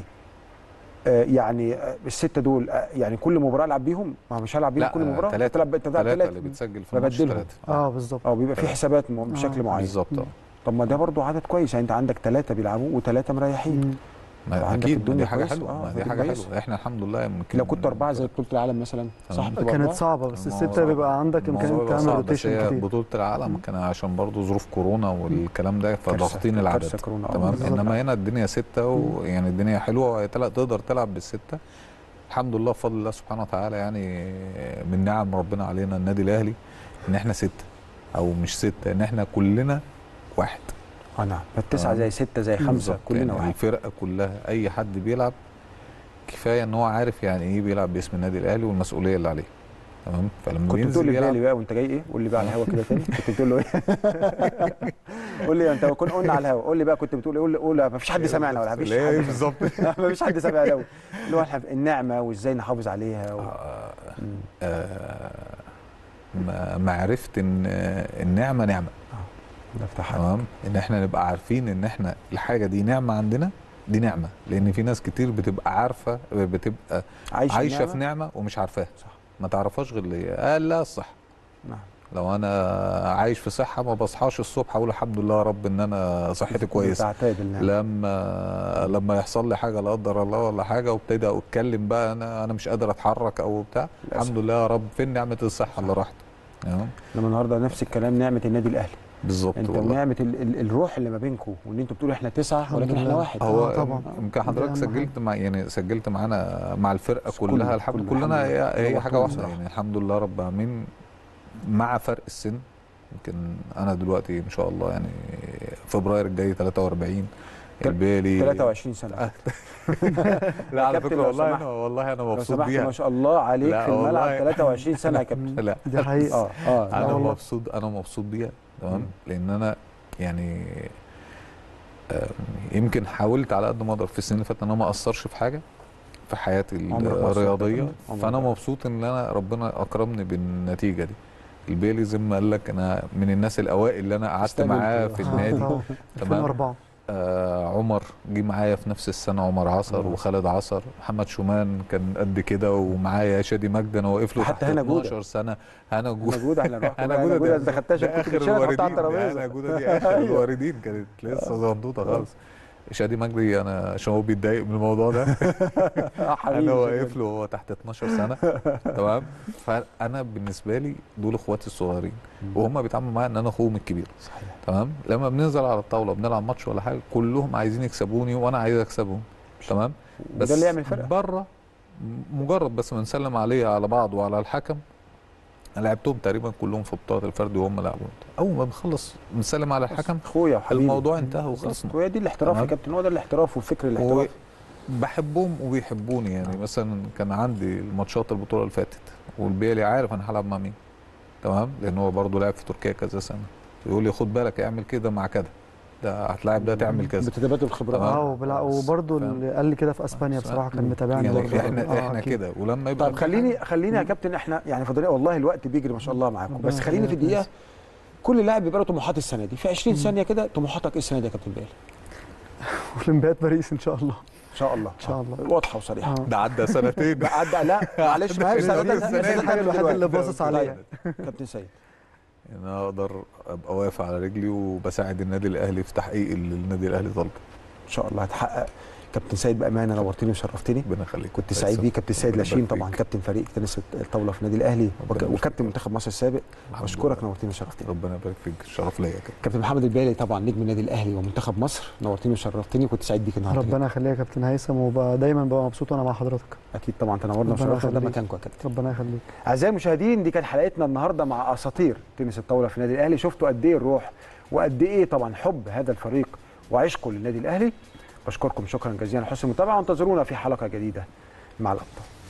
S1: آه يعني آه السته دول آه يعني كل مباراه العب بيهم ما هو مش هلعب بيهم
S2: لا،
S1: كل مباراه
S2: تلاتة.
S1: تلعب انت بتلعب
S2: ثلاثة اللي
S1: ثلاثه
S2: بتسجل في الماتش
S1: ببدلهم.
S2: ثلاثة
S3: اه بالظبط
S1: اه بيبقى في
S2: تلاتة.
S1: حسابات م- بشكل
S3: آه.
S1: معين
S2: بالظبط اه
S1: طب ما ده برضو عدد كويس يعني انت عندك ثلاثه بيلعبوا وثلاثه مريحين
S3: مم.
S1: عندك
S2: ما اكيد
S1: الدنيا
S2: دي حاجة
S1: كويسة.
S2: حلوة
S1: آه،
S2: ما دي
S1: دي
S2: حاجة
S1: كويسة.
S2: حلوة احنا الحمد لله يمكن
S1: لو كنت اربعه زي بطوله العالم مثلا صح
S2: تمام.
S1: بتبقى
S3: كانت
S1: أربعة؟
S3: صعبه بس
S2: الموضوع
S3: السته بيبقى عندك
S2: الموضوع
S3: امكانيه
S2: بيبقى
S3: تعمل
S2: صعب، بس
S3: روتيشن
S2: هي
S3: كتير
S2: بطولة العالم كان عشان برضه ظروف كورونا والكلام ده فضاغطين
S1: كارثة-
S2: العدد
S1: كارثة كورونا. آه،
S2: تمام
S3: بالظبط.
S2: انما هنا الدنيا ستة ويعني الدنيا حلوة وتل- تقدر تلعب بالستة الحمد لله بفضل الله سبحانه وتعالى يعني من نعم ربنا علينا النادي الاهلي ان احنا ستة او مش ستة ان احنا كلنا واحد
S1: اه نعم فالتسعه
S2: تمام.
S1: زي سته زي خمسه
S2: بالظبط.
S1: كلنا
S2: يعني
S1: واحد
S2: الفرقه كلها اي حد بيلعب كفايه ان هو عارف يعني ايه بيلعب باسم النادي الاهلي والمسؤوليه اللي عليه تمام فلما
S1: كنت بتقول
S2: بينزل
S1: لي
S2: يلعب
S1: بلالي بقى وانت جاي ايه قول لي بقى على الهوا كده تاني كنت بتقول له ايه قول لي انت كنا قلنا على الهوا قول لي بقى كنت بتقول ايه قول قول ما فيش حد سامعنا ولا مفيش
S2: لا،
S1: حد
S2: بالظبط
S1: ما فيش حد سامع قوي اللي هو احنا النعمه وازاي نحافظ عليها و...
S2: آه،
S1: مم.
S2: آه، ما- معرفه ان آه، النعمه نعمه
S1: ده افتح عليك.
S2: تمام ان احنا نبقى عارفين ان احنا الحاجه دي نعمه عندنا دي نعمه لان في ناس كتير بتبقى عارفه بتبقى
S1: عايشه,
S2: عايشه في
S1: النعمة؟
S2: نعمه ومش عارفاها
S1: صح
S2: ما تعرفهاش غير اللي هي قال لا الصح
S1: نعم
S2: لو انا عايش في صحه ما بصحاش الصبح اقول الحمد لله يا رب ان انا صحتي كويسه
S1: تعتاد النعمه
S2: لما لما يحصل لي حاجه لا قدر الله ولا حاجه وابتدي اتكلم بقى انا انا مش قادر اتحرك او بتاع
S1: للأسف.
S2: الحمد لله يا رب فين نعمه الصحه اللي راحت تمام
S1: انما النهارده نفس الكلام نعمه النادي الاهلي
S2: بالظبط
S1: انت
S2: والله
S1: ونعمه ال... ال... الروح اللي ما بينكم وان انتوا بتقولوا احنا تسعه
S3: الحمد
S1: ولكن احنا
S3: لله.
S1: واحد
S2: هو
S3: آه، طبعا.
S2: يمكن
S3: دي
S2: حضرتك
S3: أهم
S2: سجلت مع يعني سجلت معانا مع الفرقه
S1: كله-
S2: كلها الحمد
S1: كله
S2: كلنا
S1: الحمد
S2: هي,
S1: لله.
S2: هي
S1: هو
S2: حاجه
S1: كله
S2: واحده
S1: صراحة.
S2: يعني الحمد لله رب العالمين مع فرق السن يمكن انا دلوقتي ان شاء الله يعني فبراير الجاي 43 البيلي
S1: 23 سنه
S2: لا على
S1: كابتن
S2: فكره
S1: لو
S2: والله
S1: سمحت.
S2: انا والله انا
S1: لو
S2: مبسوط
S1: سمحت
S2: بيها
S1: ما شاء الله عليك
S2: لا
S1: في الملعب
S2: والله.
S1: 23 سنه يا كابتن
S2: لا
S3: دي حقيقه
S1: اه اه
S2: انا
S3: والله.
S2: مبسوط انا مبسوط بيها تمام
S1: مم.
S2: لان انا يعني آم، يمكن حاولت على قد ما اقدر في السنين اللي فاتت ان انا ما اقصرش في حاجه في حياتي ال-
S1: عمرك ما قصرت.
S2: الرياضيه
S1: عمرك
S2: فانا
S1: ما
S2: مبسوط ان انا ربنا اكرمني بالنتيجه دي البيلي زي ما قال لك انا من الناس الاوائل اللي انا قعدت
S1: تستاهل
S2: معاه
S1: كده.
S2: في
S3: آه،
S2: النادي
S3: طبعاً.
S2: تمام
S3: 2004
S2: آه عمر جه معايا في نفس السنه عمر عصر
S1: آه.
S2: وخالد عصر محمد شومان كان قد كده ومعايا شادي مجدي انا واقف له
S1: حتى
S2: تحت
S1: هنا جودة.
S2: 12 سنه هنا
S1: انا
S2: جوده
S1: جوده احنا نروح
S2: انا
S1: انا
S2: جوده
S1: جوده
S2: ده,
S1: انت خدتهاش
S2: ده
S1: كنت
S2: اخر
S1: بتشيلها تحطها على
S2: الواردين
S1: الترابيزه
S2: انا جوده دي اخر
S1: أيوة.
S2: الواردين كانت لسه زنطوطه خالص شادي مجدي انا عشان هو بيتضايق من الموضوع ده
S1: آه، حبيبي
S2: انا
S1: شكراً.
S2: واقف له وهو تحت 12 سنه تمام فانا بالنسبه لي دول اخواتي الصغيرين وهم بيتعاملوا معايا ان انا اخوهم الكبير
S1: صحيح
S2: تمام لما بننزل على الطاوله بنلعب ماتش ولا حاجه كلهم عايزين يكسبوني وانا عايز اكسبهم تمام بس
S1: وده اللي يعمل فرقه
S2: بره مجرد بس ما نسلم عليه على بعض وعلى الحكم أنا لعبتهم تقريبا كلهم في بطاقه الفرد وهم لعبوا اول ما بنخلص نسلم على الحكم
S1: اخويا وحبيبي
S2: الموضوع انتهى وخلصنا
S1: وهي دي الاحتراف يا
S2: تمام.
S1: كابتن هو ده الاحتراف والفكر الاحتراف
S2: بحبهم وبيحبوني يعني مثلا كان عندي الماتشات البطوله اللي فاتت والبيلي عارف انا هلعب مع مين تمام لان هو برضه لعب في تركيا كذا سنه يقول لي خد بالك اعمل كده مع كده ده هتلاعب ده تعمل كذا
S1: بتتبادل الخبرات
S2: تمام.
S3: اه وبلا-
S2: بس
S3: وبرضه
S2: فاهم.
S3: اللي قال لي كده في اسبانيا بصراحه كان متابعني
S2: يعني
S3: برضه
S2: احنا
S3: آه،
S2: احنا
S3: أكيد.
S2: كده ولما يبقى
S1: طيب خليني خليني يا كابتن احنا يعني فاضلين والله الوقت بيجري ما شاء الله معاكم
S3: ربنا
S1: بس خليني في
S3: يخليك
S1: دقيقه
S3: ناس.
S1: كل لاعب بيبقى له طموحات السنه دي في 20 ثانيه كده طموحاتك ايه السنه دي يا كابتن بيل
S3: اولمبياد باريس ان شاء الله
S1: ان شاء الله
S3: إن شاء الله.
S1: واضحه وصريحه
S3: آه.
S2: ده عدى سنتين
S1: لا عدى لا معلش ما هي
S2: السنة دي
S1: سنة-
S2: السنة
S3: دي الحاجة الوحيدة اللي باصص عليها.
S1: كابتن سيد
S2: ان انا اقدر ابقى واقف على رجلي وبساعد النادي الاهلي في تحقيق اللي النادي الاهلي طالبه
S1: ان شاء الله هتحقق كابتن سيد بامانه نورتني وشرفتني
S2: ربنا يخليك
S1: كنت سعيد بيك كابتن سيد
S2: ربنا
S1: لاشين
S2: يبارك
S1: طبعا
S2: فيك.
S1: كابتن فريق تنس الطاوله في النادي الاهلي
S2: ربنا
S1: وك-
S2: يبارك
S1: وكابتن منتخب مصر السابق
S2: الحمد
S1: بشكرك
S2: لله.
S1: نورتني وشرفتني
S2: ربنا يبارك فيك الشرف ليا كده
S1: كابتن محمد البالي طبعا نجم النادي الاهلي ومنتخب مصر نورتني وشرفتني وكنت سعيد بيك النهارده
S3: ربنا يخليك يا كابتن هيثم وبقى دايما ببقى مبسوط وانا مع حضرتك
S1: اكيد طبعا تنورنا
S3: ربنا
S1: وشرفتنا ده
S3: يخليك.
S1: مكانكم يا كابتن
S3: ربنا يخليك
S1: اعزائي المشاهدين دي كانت حلقتنا النهارده مع اساطير تنس الطاوله في النادي الاهلي شفتوا قد ايه الروح وقد ايه طبعا حب هذا الفريق وعشقه للنادي الاهلي بشكركم شكرا جزيلا على حسن المتابعه وانتظرونا في حلقه جديده مع الابطال